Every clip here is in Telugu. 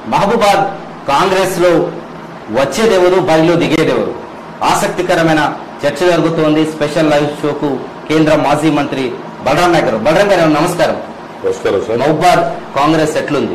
మహబూబాద్ కాంగ్రెస్ లో వచ్చేదెవరు బరిలో దిగేదెవరు ఆసక్తికరమైన చర్చ జరుగుతోంది స్పెషల్ లైవ్ షోకు కేంద్ర మాజీ మంత్రి బలరాం నాయక్ గారు బలరాం గారు నమస్కారం నమస్కారం సార్ మహబూబాద్ కాంగ్రెస్ ఎట్లుంది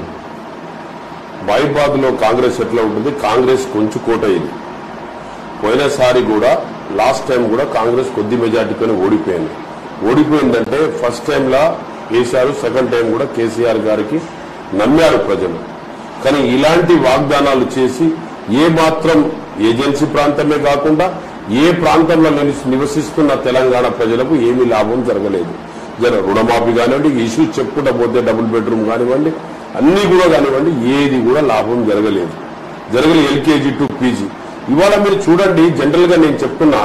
మహిబాద్ లో కాంగ్రెస్ ఎట్లా ఉంటుంది కాంగ్రెస్ కొంచెం కోట ఇది పోయినసారి కూడా లాస్ట్ టైం కూడా కాంగ్రెస్ కొద్ది మెజార్టీతోనే ఓడిపోయింది ఓడిపోయిందంటే ఫస్ట్ టైం లా వేశారు సెకండ్ టైం కూడా కేసీఆర్ గారికి నమ్మారు ప్రజలు కానీ ఇలాంటి వాగ్దానాలు చేసి ఏ మాత్రం ఏజెన్సీ ప్రాంతమే కాకుండా ఏ ప్రాంతంలో నివసి- నివసిస్తున్న తెలంగాణ ప్రజలకు ఏమీ లాభం జరగలేదు జర రుణమాఫీ కానివ్వండి ఇష్యూ చెప్పుకుంటా పోతే డబుల్ బెడ్రూమ్ కానివ్వండి అన్ని కూడా కానివ్వండి ఏది కూడా లాభం జరగలేదు జరగలేదు ఎల్కేజీ టు పీజీ ఇవాళ మీరు చూడండి జనరల్ గా నేను చెప్తున్నా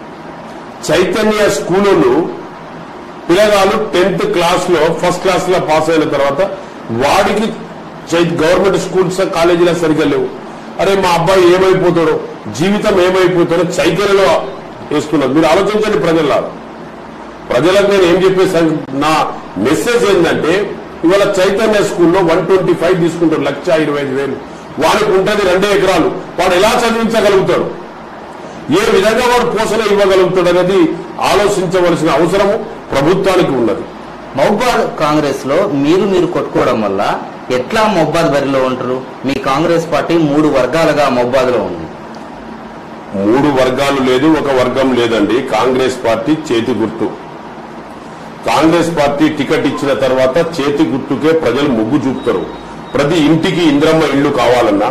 చైతన్య స్కూళ్ళు పిల్లగాళ్ళు టెన్త్ క్లాస్ లో ఫస్ట్ క్లాస్ లో పాస్ అయిన తర్వాత వాడికి చై- గవర్నమెంట్ స్కూల్స్ కాలేజీలో సరిగ్గా లేవు అరే మా అబ్బాయి ఏమైపోతాడో జీవితం ఏమైపోతాడో చైతన్యలో వేస్తున్నారు మీరు ఆలోచించండి ప్రజల ప్రజలకు నేను ఏం చెప్పే సం- నా మెసేజ్ ఏంటంటే ఇవాళ చైతన్య స్కూల్లో వన్ ట్వంటీ ఫైవ్ తీసుకుంటారు లక్ష ఇరవై ఐదు వేలు వాడికి ఉంటుంది రెండే ఎకరాలు వాడు ఎలా చదివించగలుగుతాడు ఏ విధంగా వాడు పోషణ ఇవ్వగలుగుతాడు అనేది ఆలోచించవలసిన అవసరము ప్రభుత్వానికి ఉన్నది మహబూబాద్ కాంగ్రెస్ లో మీరు మీరు కొట్టుకోవడం వల్ల ఎట్లా మహబూబాద్ బరిలో ఉంటారు మీ కాంగ్రెస్ పార్టీ మూడు వర్గాలుగా మహబూబాద్ లో ఉంది మూడు వర్గాలు లేదు ఒక వర్గం లేదండి కాంగ్రెస్ పార్టీ చేతి గుర్తు కాంగ్రెస్ పార్టీ టికెట్ ఇచ్చిన తర్వాత చేతి గుర్తుకే ప్రజలు మొగ్గు చూపుతారు ప్రతి ఇంటికి ఇంద్రమ్మ ఇల్లు కావాలన్నా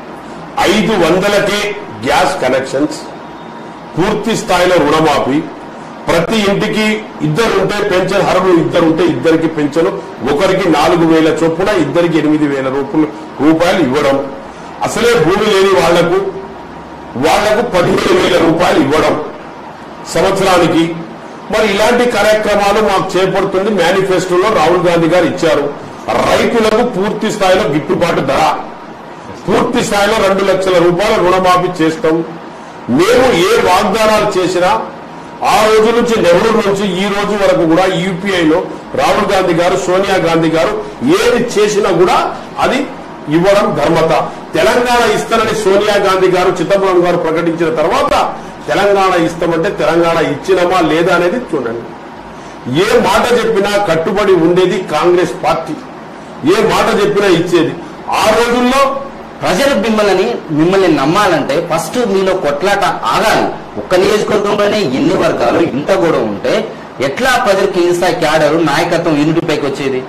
ఐదు వందలకే గ్యాస్ కనెక్షన్స్ పూర్తి స్థాయిలో రుణమాఫీ ప్రతి ఇంటికి ఇద్దరు ఉంటే పెన్షన్ అర్హులు ఇద్దరు ఉంటే ఇద్దరికి పెన్షన్ ఒకరికి నాలుగు వేల చొప్పున ఇద్దరికి ఎనిమిది వేల రూపాయలు రూపాయలు ఇవ్వడం అసలే భూమి లేని వాళ్లకు వాళ్లకు పదిహేను వేల రూపాయలు ఇవ్వడం సంవత్సరానికి మరి ఇలాంటి కార్యక్రమాలు మాకు చేపడుతుంది మేనిఫెస్టోలో రాహుల్ గాంధీ గారు ఇచ్చారు రైతులకు పూర్తి స్థాయిలో గిట్టుబాటు ధర పూర్తి స్థాయిలో రెండు లక్షల రూపాయల రుణమాఫీ చేస్తాం మేము ఏ వాగ్దానాలు చేసినా ఆ రోజు నుంచి నెహ్రూ నుంచి ఈ రోజు వరకు కూడా యూపీఐలో రాహుల్ గాంధీ గారు సోనియా గాంధీ గారు ఏది చేసినా కూడా అది ఇవ్వడం ధర్మత తెలంగాణ ఇస్తానని సోనియా గాంధీ గారు చిదంబరం గారు ప్రకటించిన తర్వాత తెలంగాణ ఇస్తామంటే తెలంగాణ ఇచ్చినమా లేదా అనేది చూడండి ఏ మాట చెప్పినా కట్టుబడి ఉండేది కాంగ్రెస్ పార్టీ ఏ మాట చెప్పినా ఇచ్చేది ఆ రోజుల్లో ప్రజలు మిమ్మల్ని మిమ్మల్ని నమ్మాలంటే ఫస్ట్ మీలో కొట్లాట ఆగాలి ఒక్క నియోజకవర్గంలోనే ఎన్ని వర్గాలు ఇంత కూడా ఉంటే ఎట్లా ప్రజలకు ఈ స్థాయి క్యాడరు నాయకత్వం యూనిటీ పైకి వచ్చేది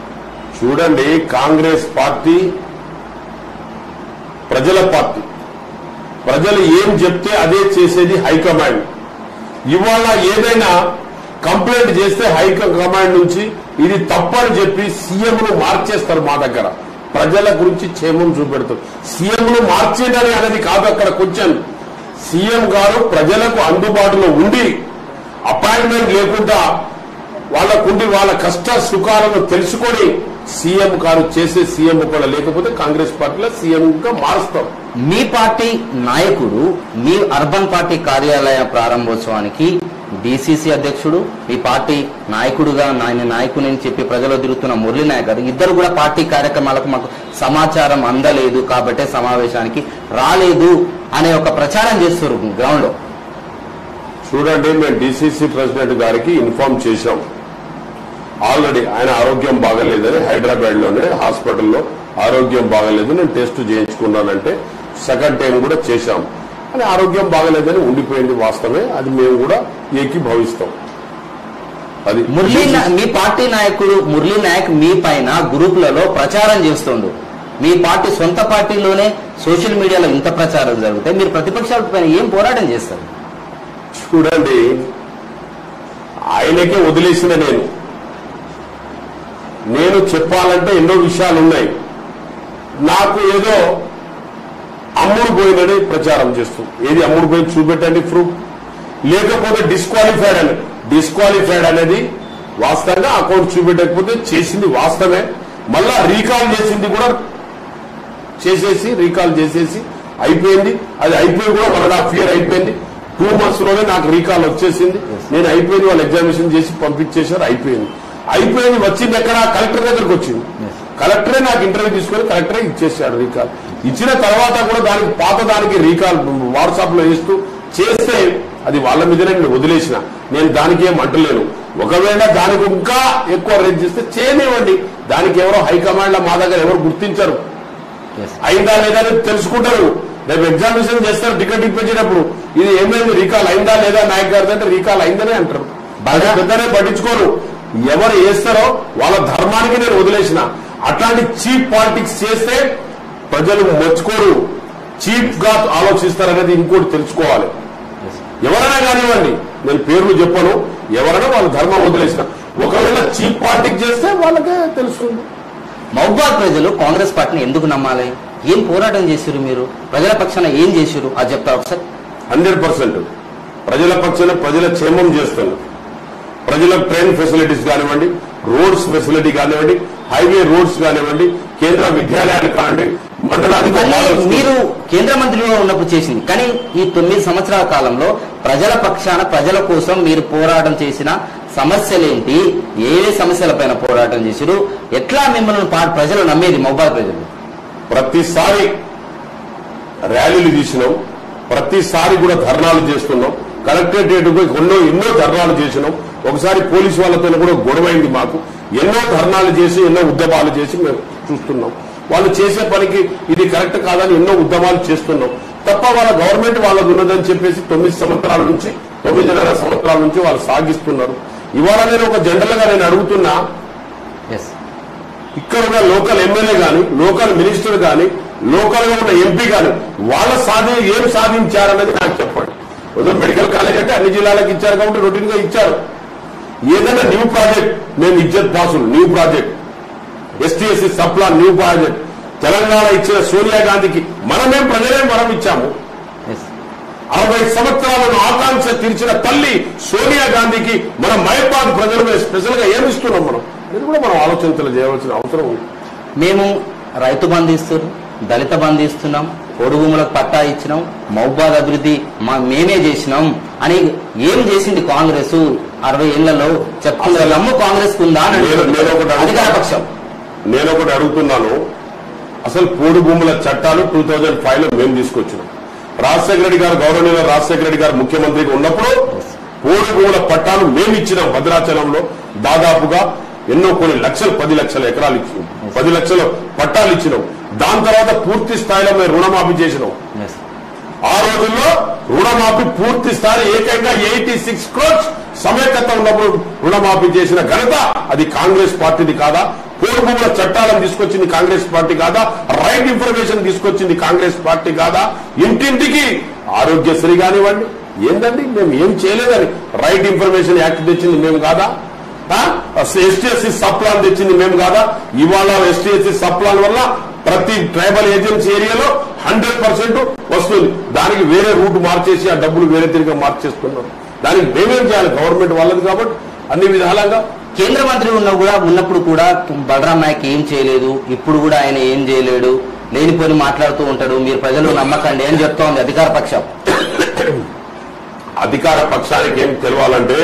చూడండి కాంగ్రెస్ పార్టీ ప్రజల పార్టీ ప్రజలు ఏం చెప్తే అదే చేసేది హైకమాండ్ ఇవాళ ఏదైనా కంప్లైంట్ చేస్తే హైకమాండ్ నుంచి ఇది తప్పని చెప్పి సీఎంను మార్చేస్తారు మా దగ్గర ప్రజల గురించి క్షేమం చూపెడతారు సీఎంను మార్చేదని అనేది కాదు అక్కడ క్వశ్చన్ సీఎం గారు ప్రజలకు అందుబాటులో ఉండి అపాయింట్మెంట్ లేకుండా వాళ్ళకుండి వాళ్ళ కష్ట సుఖాలను తెలుసుకొని సీఎం గారు చేసే సీఎం కూడా లేకపోతే కాంగ్రెస్ పార్టీలో సీఎం గా మారుస్తాం మీ పార్టీ నాయకుడు మీ అర్బన్ పార్టీ కార్యాలయ ప్రారంభోత్సవానికి డిసిసి అధ్యక్షుడు మీ పార్టీ నాయకుడుగా ఆయన నాయకుని అని చెప్పి ప్రజలు తిరుగుతున్న మురళీ నాయక్ గారు ఇద్దరు కూడా పార్టీ కార్యక్రమాలకు మాకు సమాచారం అందలేదు కాబట్టే సమావేశానికి రాలేదు అనే ఒక ప్రచారం చేస్తారు గ్రౌండ్ లో చూడండి మేము డిసిసి ప్రెసిడెంట్ గారికి ఇన్ఫార్మ్ చేశాం ఆల్రెడీ ఆయన ఆరోగ్యం బాగలేదని హైదరాబాద్ లోనే హాస్పిటల్లో ఆరోగ్యం బాగలేదు నేను టెస్ట్ చేయించుకున్నానంటే సెకండ్ టైం కూడా చేశాం అని ఆరోగ్యం బాగలేదని ఉండిపోయింది వాస్తవమే అది మేము కూడా ఏకీభవిస్తాం అది మురళీ నా- మీ పార్టీ నాయకుడు మురళీ నాయక్ మీ పైన గ్రూపులలో ప్రచారం చేస్తుండు మీ పార్టీ సొంత పార్టీలోనే సోషల్ మీడియాలో ఇంత ప్రచారం జరిగితే మీరు ప్రతిపక్షాల పైన ఏం పోరాటం చేస్తారు చూడండి ఆయనకే వదిలేసిన నేను నేను చెప్పాలంటే ఎన్నో విషయాలు ఉన్నాయి నాకు ఏదో అమ్ముడు పోయిందని ప్రచారం చేస్తూ ఏది అమ్ముడు పోయింది చూపెట్టండి ప్రూఫ్ లేకపోతే డిస్క్వాలిఫైడ్ అని డిస్క్వాలిఫైడ్ అనేది వాస్తవంగా అకౌంట్ చూపెట్టకపోతే చేసింది వాస్తవమే మళ్ళా రీకాల్ చేసింది కూడా చేసేసి రీకాల్ చేసేసి అయిపోయింది అది అయిపోయి కూడా వన్ అండ్ హాఫ్ ఇయర్ అయిపోయింది టూ మంత్స్ లోనే నాకు రీకాల్ వచ్చేసింది నేను అయిపోయింది వాళ్ళు ఎగ్జామినేషన్ చేసి పంపించేశారు అయిపోయింది అయిపోయింది వచ్చింది ఎక్కడ కలెక్టర్ దగ్గరకు వచ్చింది Yes. కలెక్టరే నాకు ఇంటర్వ్యూ తీసుకొని కలెక్టరే ఇచ్చేసాడు రీకాల్ ఇచ్చిన తర్వాత కూడా దానికి పాత దానికి రీకాల్ వాట్సాప్ లో ఇస్తూ చేస్తే అది వాళ్ళ మీదనే నేను వదిలేసిన నేను దానికి ఏం అంటలేను ఒకవేళ దానికి ఇంకా ఎక్కువ రేట్ చేస్తే చేయనివ్వండి దానికి ఎవరో హైకమాండ్ లో మా దగ్గర ఎవరు గుర్తించరు ఎస్ అయిందా లేదా అని తెలుసుకుంటారు రేపు ఎగ్జామినేషన్ చేస్తారు టికెట్ ఇప్పించేటప్పుడు ఇది ఏమైంది రీకాల్ అయిందా లేదా నాయక్ గారి అంటే రీకాల్ అయిందనే అంటారు బాగా పెద్దనే పట్టించుకోరు ఎవరు వేస్తారో వాళ్ళ ధర్మానికి నేను వదిలేసిన అట్లాంటి చీప్ పాలిటిక్స్ చేస్తే ప్రజలు మెచ్చుకోరు చీప్ గా ఆలోచిస్తారనేది ఇంకోటి తెలుసుకోవాలి ఎస్ ఎవరైనా కానివ్వండి నేను పేర్లు చెప్పను ఎవరైనా వాళ్ళ ధర్మం వదిలేసిన ఒకవేళ చీప్ పాలిటిక్స్ చేస్తే వాళ్ళకే తెలుస్తుంది మహబాద్ ప్రజలు కాంగ్రెస్ పార్టీని ఎందుకు నమ్మాలి ఏం పోరాటం చేశారు మీరు ప్రజల పక్షాన ఏం చేశారు అది చెప్తారు ఒకసారి హండ్రెడ్ పర్సెంట్ ప్రజల పక్షాన ప్రజల క్షేమం చేస్తాను ప్రజలకు ట్రైన్ ఫెసిలిటీస్ కానివ్వండి రోడ్స్ ఫెసిలిటీ కానివ్వండి హైవే రోడ్స్ కానివ్వండి కేంద్ర విద్యాలయాలు కానివ్వండి మండలానికి ఇవన్నీ వాళ్ళు- మీరు కేంద్ర మంత్రిగా ఉన్నప్పుడు చేసింది కానీ ఈ తొమ్మిది సంవత్సరాల కాలంలో ప్రజల పక్షాన ప్రజల కోసం మీరు పోరాటం చేసిన సమస్యలేంటి ఏ ఏ సమస్యలపైన పోరాటం చేశారు ఎట్లా మిమ్మల్ని పా- ప్రజలు నమ్మేది మహబాద్ ప్రజలు ప్రతిసారి ర్యాలీలు తీసినాం ప్రతిసారి కూడా ధర్నాలు చేస్తున్నాం కలెక్టరేట్ పోయి ఎన్నో ఎన్నో ధర్నాలు చేసినాం ఒకసారి పోలీసు వాళ్ళతో కూడా గొడవైంది మాకు ఎన్నో ధర్నాలు చేసి ఎన్నో ఉద్యమాలు చేసి మేము చూస్తున్నాం వాళ్ళు చేసే పనికి ఇది కరెక్ట్ కాదని ఎన్నో ఉద్యమాలు చేస్తున్నాం తప్ప వాళ్ళ గవర్నమెంట్ వాళ్ళది ఉన్నదని చెప్పేసి తొమ్మిది సంవత్సరాల నుంచి తొమ్మిదిన్నర సంవత్సరాల నుంచి వాళ్ళు సాగిస్తున్నారు ఇవాళ నేను ఒక జనరల్ గా నేను అడుగుతున్నా ఎస్ ఇక్కడ ఉన్న లోకల్ ఎమ్మెల్యే గాని లోకల్ మినిస్టర్ గాని లోకల్ గా ఉన్న ఎంపీ గాని వాళ్ళ సాధి ఏం సాధించారన్నది నాకు చెప్పండి ఉదయం మెడికల్ కాలేజ్ అంటే అన్ని జిల్లాలకు ఇచ్చారు కాబట్టి రొటీన్ గా ఇచ్చారు ఏదైనా న్యూ ప్రాజెక్ట్ మేము ఇజ్జత్ పాసులు న్యూ ప్రాజెక్ట్ ఎస్టీఎస్సీ సప్లా న్యూ ప్రాజెక్ట్ తెలంగాణ ఇచ్చిన సోనియా గాంధీకి మనమేం ప్రజలే మనం ఇచ్చాము ఎస్ అరవై సంవత్సరాలను ఆకాంక్ష తీర్చిన తల్లి సోనియా గాంధీకి మన మైపాద్ ప్రజలు స్పెషల్ గా ఏమి ఇస్తున్నాం మనం ఇది కూడా మనం ఆలోచన చేయవలసిన అవసరం ఉంది మేము రైతు బంధు ఇస్తున్నాం దళిత బంధు ఇస్తున్నాం పొడుగు భూములకు పట్టా ఇచ్చినాం మహబాద్ అభివృద్ధి మా మేమే చేసినాం అని ఏం చేసింది కాంగ్రెస్ అరవై ఏళ్లలో చెప్తున్నారు నమ్ము కాంగ్రెస్ ఉందా అని నేను- నేను ఒకటి అడుగుతున్నారు. అడుగుతా. అధికార పక్షం నేను ఒకటి అడుగుతున్నాను అసలు పోడు భూముల చట్టాలు టూ థౌజండ్ ఫైవ్ లో మేము తీసుకొచ్చినాం రాజశేఖర రెడ్డి గారు గౌరవనీయ రాజశేఖర రెడ్డి గారు ముఖ్యమంత్రిగా ఉన్నప్పుడు పోడు భూముల పట్టాలు మేము ఇచ్చినాం భద్రాచలంలో దాదాపుగా ఎన్నో కొన్ని లక్షలు పది లక్షల ఎకరాలు ఇచ్చినాం పది లక్షల పట్టాలు ఇచ్చినాం దాని తర్వాత పూర్తి స్థాయిలో మేము రుణమాఫీ చేసినాం ఎస్ ఆ రోజుల్లో రుణమాఫీ పూర్తి స్థాయి ఏకంగా ఎయిటీ సిక్స్ క్రోర్స్ సమైక్యత ఉన్నప్పుడు రుణమాఫీ చేసిన ఘనత అది కాంగ్రెస్ పార్టీది కాదా పూర్వభూముల చట్టాలను తీసుకొచ్చింది కాంగ్రెస్ పార్టీ కాదా రైట్ ఇన్ఫర్మేషన్ తీసుకొచ్చింది కాంగ్రెస్ పార్టీ కాదా ఇంటింటికి ఆరోగ్యశ్రీ కానివ్వండి ఏందండి మేము ఏం చేయలేదని రైట్ ఇన్ఫర్మేషన్ యాక్ట్ తెచ్చింది మేము కాదా ఎస్టీఎస్సీ సప్లాన్ తెచ్చింది మేము కాదా ఇవాళ ఎస్టీఎస్సీ సప్లాన్ వల్ల ప్రతి ట్రైబల్ ఏజెన్సీ ఏరియాలో హండ్రెడ్ పర్సెంట్ వస్తుంది దానికి వేరే రూట్ మార్చేసి ఆ డబ్బులు వేరే తిరిగి మార్చేస్తున్నాం దానికి మేమేం చేయాలి గవర్నమెంట్ వాళ్ళది కాబట్టి అన్ని విధాలుగా కేంద్ర మంత్రి ఉన్న కూడా ఉన్నప్పుడు కూడా బలరాం నాయక్ ఏం చేయలేదు ఇప్పుడు కూడా ఆయన ఏం చేయలేడు లేనిపోని మాట్లాడుతూ ఉంటాడు మీరు ప్రజలు నమ్మకండి అని చెప్తా ఉంది అధికార పక్షం అధికార పక్షానికి ఏం తెలవాలంటే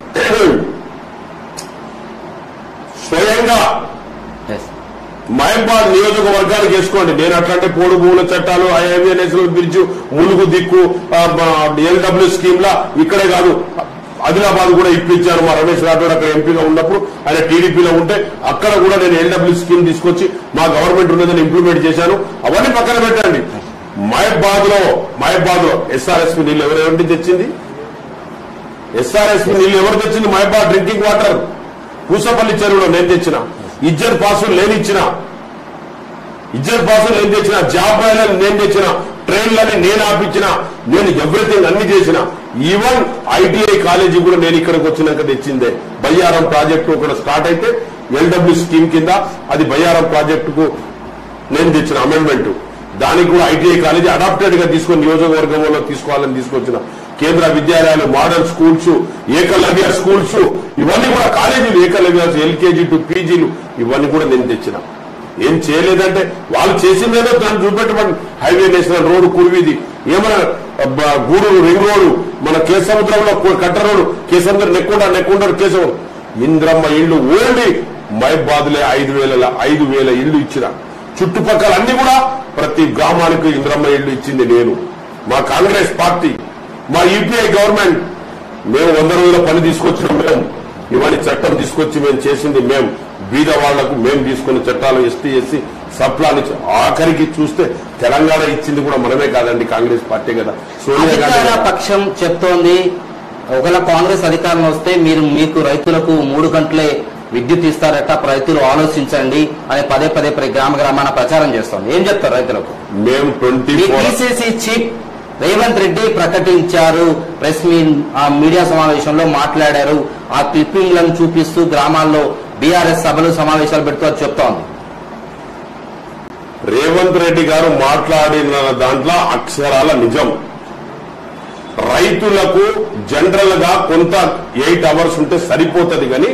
స్వయంగా ఎస్ మహబాద్ నియోజకవర్గానికి వేసుకోండి నేను అట్లాంటి పోడు భూముల చట్టాలు ఐఎంఏ నేషనల్ బ్రిడ్జ్ ములుగు దిక్కు ఎల్డబ్ల్యూ స్కీమ్ లా ఇక్కడే కాదు ఆదిలాబాద్ కూడా ఇప్పించారు మా రమేష్ రాఠోడ్ అక్కడ ఎంపీగా ఉన్నప్పుడు ఆయన టీడీపీలో ఉంటే అక్కడ కూడా నేను ఎల్డబ్ల్యూ స్కీమ్ తీసుకొచ్చి మా గవర్నమెంట్ ఉన్నదని ఇంప్లిమెంట్ చేశాను అవన్నీ పక్కన పెట్టండి మహబాద్ లో మహబాద్ లో ఎస్ఆర్ఎస్పీ నీళ్ళు ఎవరెవరి తెచ్చింది ఎస్ఆర్ఎస్పీ నీళ్ళు ఎవరు తెచ్చింది మహబాద్ డ్రింకింగ్ వాటర్ పూసపల్లి చెరువులో నేను తెచ్చిన ఇజ్జత్ పాసులు నేను ఇచ్చిన ఇజ్జత్ పాసులు నేను తెచ్చిన జాబ్ రాయలని నేను తెచ్చిన ట్రైన్లని నేను ఆపించిన నేను ఎవ్రీథింగ్ అన్ని చేసిన ఈవెన్ ఐటీఐ కాలేజీ కూడా నేను ఇక్కడికి వచ్చినాక తెచ్చిందే బయ్యారం ప్రాజెక్టు ఒకటి స్టార్ట్ అయితే ఎల్డబ్ల్యూ స్కీమ్ కింద అది బయ్యారం ప్రాజెక్టుకు నేను తెచ్చిన అమెండ్మెంట్ దానికి కూడా ఐటీఐ కాలేజీ అడాప్టెడ్ గా తీసుకొని నియోజకవర్గంలో తీసుకోవాలని తీసుకొచ్చిన కేంద్ర విద్యాలయాలు మోడల్ స్కూల్స్ ఏకలవ్య స్కూల్స్ ఇవన్నీ కూడా కాలేజీలు ఏకలవ్య ఎల్కేజీ టు పీజీలు ఇవన్నీ కూడా నేను తెచ్చిన ఏం చేయలేదంటే వాళ్ళు చేసిందేదో దాన్ని చూపెట్టమని హైవే నేషనల్ రోడ్డు కురివిది ఏమైనా బ- గూడూరు రింగ్ రోడ్డు మన కేసముద్రంలో కట్ట రోడ్డు కేసముద్రం నెక్కుండా నెక్కుండా కేశవం ఇంద్రమ్మ ఇల్లు ఓన్లీ మైబాద్లే ఐదు వేల ఐదు వేల ఇళ్లు ఇచ్చిన చుట్టుపక్కల అన్ని కూడా ప్రతి గ్రామానికి ఇంద్రమ్మ ఇళ్లు ఇచ్చింది నేను మా కాంగ్రెస్ పార్టీ మా యూపీఐ గవర్నమెంట్ మేము వంద రోజుల పని తీసుకొచ్చినాం మేము ఇవన్నీ చట్టం తీసుకొచ్చి మేము చేసింది మేము బీద వాళ్లకు మేము తీసుకున్న చట్టాలు ఎస్టీ ఎస్సీ సప్లాన్ ఇచ్చి ఆఖరికి చూస్తే తెలంగాణ ఇచ్చింది కూడా మనమే కాదండి కాంగ్రెస్ పార్టీ కదా సోనియా గాంధీ అధికార పక్షం చెప్తోంది ఒకవేళ కాంగ్రెస్ అధికారం వస్తే మీరు మీకు రైతులకు మూడు గంటలే విద్యుత్ ఇస్తారట రైతులు ఆలోచించండి అని పదే పదే ప్ర- గ్రామ గ్రామాన ప్రచారం చేస్తోంది ఏం చెప్తారు రైతులకు మేము ట్వంటీ మీ four PCC chief Revanth Reddy ప్రకటించారు ప్రెస్ మీ ఆ మీడియా సమావేశంలో మాట్లాడారు ఆ క్లిప్పింగ్లను చూపిస్తూ గ్రామాల్లో బీఆర్ఎస్ సభలు సమావేశాలు పెడుతూ అది చెప్తోంది రేవంత్ రెడ్డి గారు మాట్లాడిన దాంట్లో అక్షరాల నిజం రైతులకు జనరల్ గా కొంత ఎయిట్ అవర్స్ ఉంటే సరిపోతుంది కానీ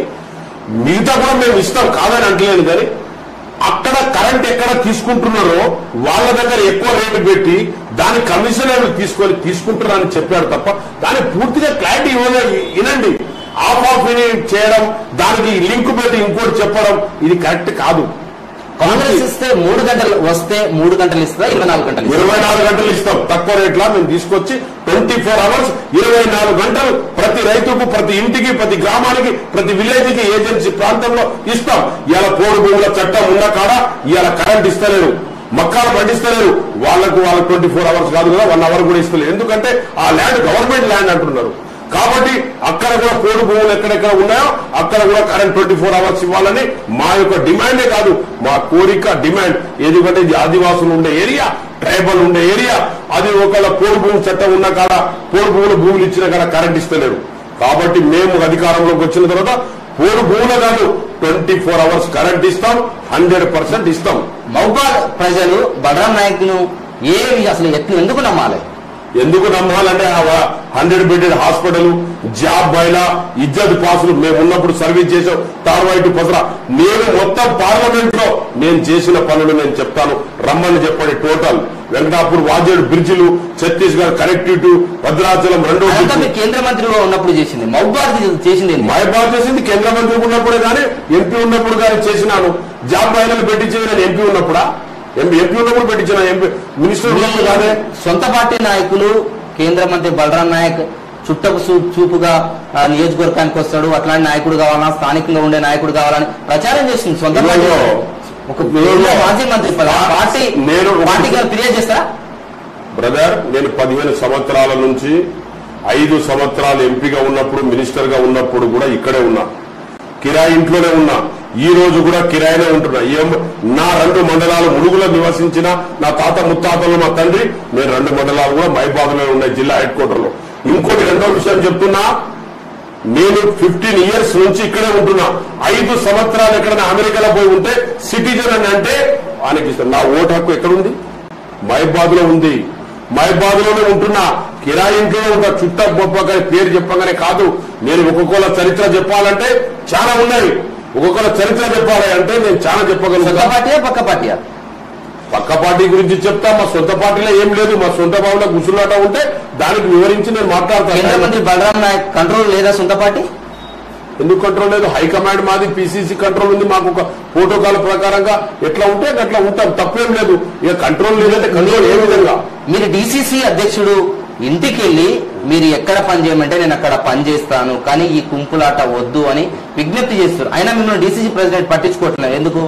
మిగతా కూడా మేము ఇస్తాం కాదని అంటలేదు కానీ అక్కడ కరెంట్ ఎక్కడ తీసుకుంటున్నారో వాళ్ళ దగ్గర ఎక్కువ రేటు పెట్టి దాని కమిషన్ ఏమి తీసుకొని తీసుకుంటున్నారని చెప్పాడు తప్ప దాని పూర్తిగా క్లారిటీ ఇవ్వలేదు వినండి ఆఫ్ ఆఫ్ చేయడం దానికి లింక్ పెట్టి ఇంకోటి చెప్పడం ఇది కరెక్ట్ కాదు కాంగ్రెస్ ఇస్తే మూడు గంటలు వస్తే మూడు గంటలు ఇస్తుందా ఇరవై నాలుగు గంటలు ఇస్తుందా? ఇరవై నాలుగు గంటలు ఇస్తాం తక్కువ రేట్లా మేము తీసుకొచ్చి ట్వంటీ ఫోర్ అవర్స్ ఇరవై నాలుగు గంటలు ప్రతి రైతుకు ప్రతి ఇంటికి ప్రతి గ్రామానికి ప్రతి విలేజ్ కి ఏజెన్సీ ప్రాంతంలో ఇస్తాం ఇవాళ పోడు భూముల చట్టం ఉన్న కాడ ఇవాళ కరెంట్ ఇస్తలేరు మక్కాలు పండిస్తలేరు వాళ్ళకు వాళ్ళకి ట్వంటీ ఫోర్ అవర్స్ కాదు కదా వన్ అవర్ కూడా ఇస్తలేరు ఎందుకంటే ఆ ల్యాండ్ గవర్నమెంట్ ల్యాండ్ అంటున్నారు కాబట్టి అక్కడ కూడా పోడు భూములు ఎక్కడెక్కడ ఉన్నాయో అక్కడ కూడా కరెంట్ ట్వంటీ ఫోర్ అవర్స్ ఇవ్వాలని మా యొక్క డిమాండే కాదు మా కోరిక డిమాండ్ ఎందుకంటే ఇది ఆదివాసులు ఉండే ఏరియా ట్రైబల్ ఉండే ఏరియా అది ఒకవేళ పోడు భూమి చట్టం ఉన్న కాడ పోడు భూములు భూములు ఇచ్చిన కాడ కరెంట్ ఇస్తలేరు కాబట్టి మేము అధికారంలోకి వచ్చిన తర్వాత పోడు భూములు కాదు ట్వంటీ ఫోర్ అవర్స్ కరెంట్ ఇస్తాం హండ్రెడ్ పర్సెంట్ ఇస్తాం మహబాద్ ప్రజలు బలరాం నాయక్ ను ఏమి అసలు ఎట్లు ఎందుకు నమ్మాలి ఎందుకు నమ్మాలంటే హండ్రెడ్ బెడెడ్ హాస్పిటల్ జాబ్ బయలా ఇజ్జత్ పాసులు మేము ఉన్నప్పుడు సర్వీస్ చేసాం తార్వాయిటు పసరా నేను మొత్తం పార్లమెంట్ లో నేను చేసిన పనులు నేను చెప్తాను రమ్మని చెప్పండి టోటల్ వెంకటాపూర్ వాజేడు బ్రిడ్జిలు ఛత్తీస్గఢ్ కనెక్టివిటీ భద్రాచలం రెండో అదంతా బ్రిడ్జి మీరు కేంద్ర మంత్రిగా ఉన్నప్పుడు చేసింది మహబాద్ చేసింది ఏంది? మైబాద్ చేసింది కేంద్ర మంత్రి ఉన్నప్పుడే కానీ ఎంపీ ఉన్నప్పుడు కానీ చేసినాను జాబ్ బయలు పెట్టించేది నేను ఎంపీ ఉన్నప్పుడా ఎంపీ ఎంపీ ఉన్నప్పుడు పెట్టించిన ఎంపీ మినిస్టర్ ఉన్నప్పుడు కాదే సొంత పార్టీ నాయకులు కేంద్ర మంత్రి బలరాం నాయక్ చుట్టపు చూ- చూపుగా ఆ, నియోజకవర్గానికి వస్తాడు అట్లాంటి నాయకుడు కావాలన్నా స్థానికంగా ఉండే నాయకుడు కావాలని ప్రచారం చేస్తుంది సొంత పార్టీ ఇదిగో, ఒక ఇదిగో, మాజీ మంత్రి పద- పార్టీ నేను ఒక- పార్టీ గారు ఫిర్యాదు చేస్తారా బ్రదర్ నేను పదిహేను సంవత్సరాల నుంచి ఐదు సంవత్సరాలు ఎంపీగా ఉన్నప్పుడు మినిస్టర్ గా ఉన్నప్పుడు కూడా ఇక్కడే ఉన్నా కిరాయి ఇంట్లోనే ఉన్నా ఈ రోజు కూడా కిరాయినే ఉంటున్నా ఏం నా రెండు మండలాలు ముడుగులో నివసించిన నా తాత ముత్తాతలు మా తండ్రి నేను రెండు మండలాలు కూడా మైబాబులో ఉన్నాయి జిల్లా హెడ్ క్వార్టర్ లో ఇంకోటి రెండో విషయం చెప్తున్నా నేను ఫిఫ్టీన్ ఇయర్స్ నుంచి ఇక్కడే ఉంటున్నా ఐదు సంవత్సరాలు ఎక్కడైనా అమెరికాలో పోయి ఉంటే సిటిజన్ అని అంటే ఆయనకి ఇష్టం నా ఓటు హక్కు ఎక్కడుంది మైబాద్ లో ఉంది మైబాద్ లోనే ఉంటున్నా కిరాయి ఇంట్లోనే ఉంటా చుట్ట గొప్పగా పేరు చెప్పగానే కాదు నేను ఒక్కొక్కల చరిత్ర చెప్పాలంటే చాలా ఉన్నాయి ఒక్కొక్కల చరిత్ర చెప్పాలి అంటే నేను చాలా సొంత చెప్పగలుగుతా పార్టీయా పక్క పార్టీయా పక్క పార్టీ గురించి చెప్తా మా సొంత పార్టీలో ఏం లేదు మా సొంత భావన గుసులాట ఉంటే దానికి వివరించి నేను కేంద్ర మాట్లాడతాను మంత్రి బలరాం నాయక్ కంట్రోల్ లేదా సొంత పార్టీ ఎందుకు కంట్రోల్ లేదు హైకమాండ్ మాది పిసిసి కంట్రోల్ ఉంది మాకు ఒక ప్రోటోకాల్ ప్రకారంగా ఎట్లా ఉంటే అట్లా ఉంటాం తప్పేం లేదు ఇక కంట్రోల్ లేదంటే కంట్రోల్ ఏ విధంగా మీరు డిసిసి అధ్యక్షుడు ఇంటికి వెళ్ళి మీరు ఎక్కడ పని చేయమంటే నేను అక్కడ పని చేస్తాను కానీ ఈ కుంపులాట వద్దు అని విజ్ఞప్తి చేస్తారు అయినా మిమ్మల్ని డిసిసి ప్రెసిడెంట్ పట్టించుకోవట్లేదు ఎందుకు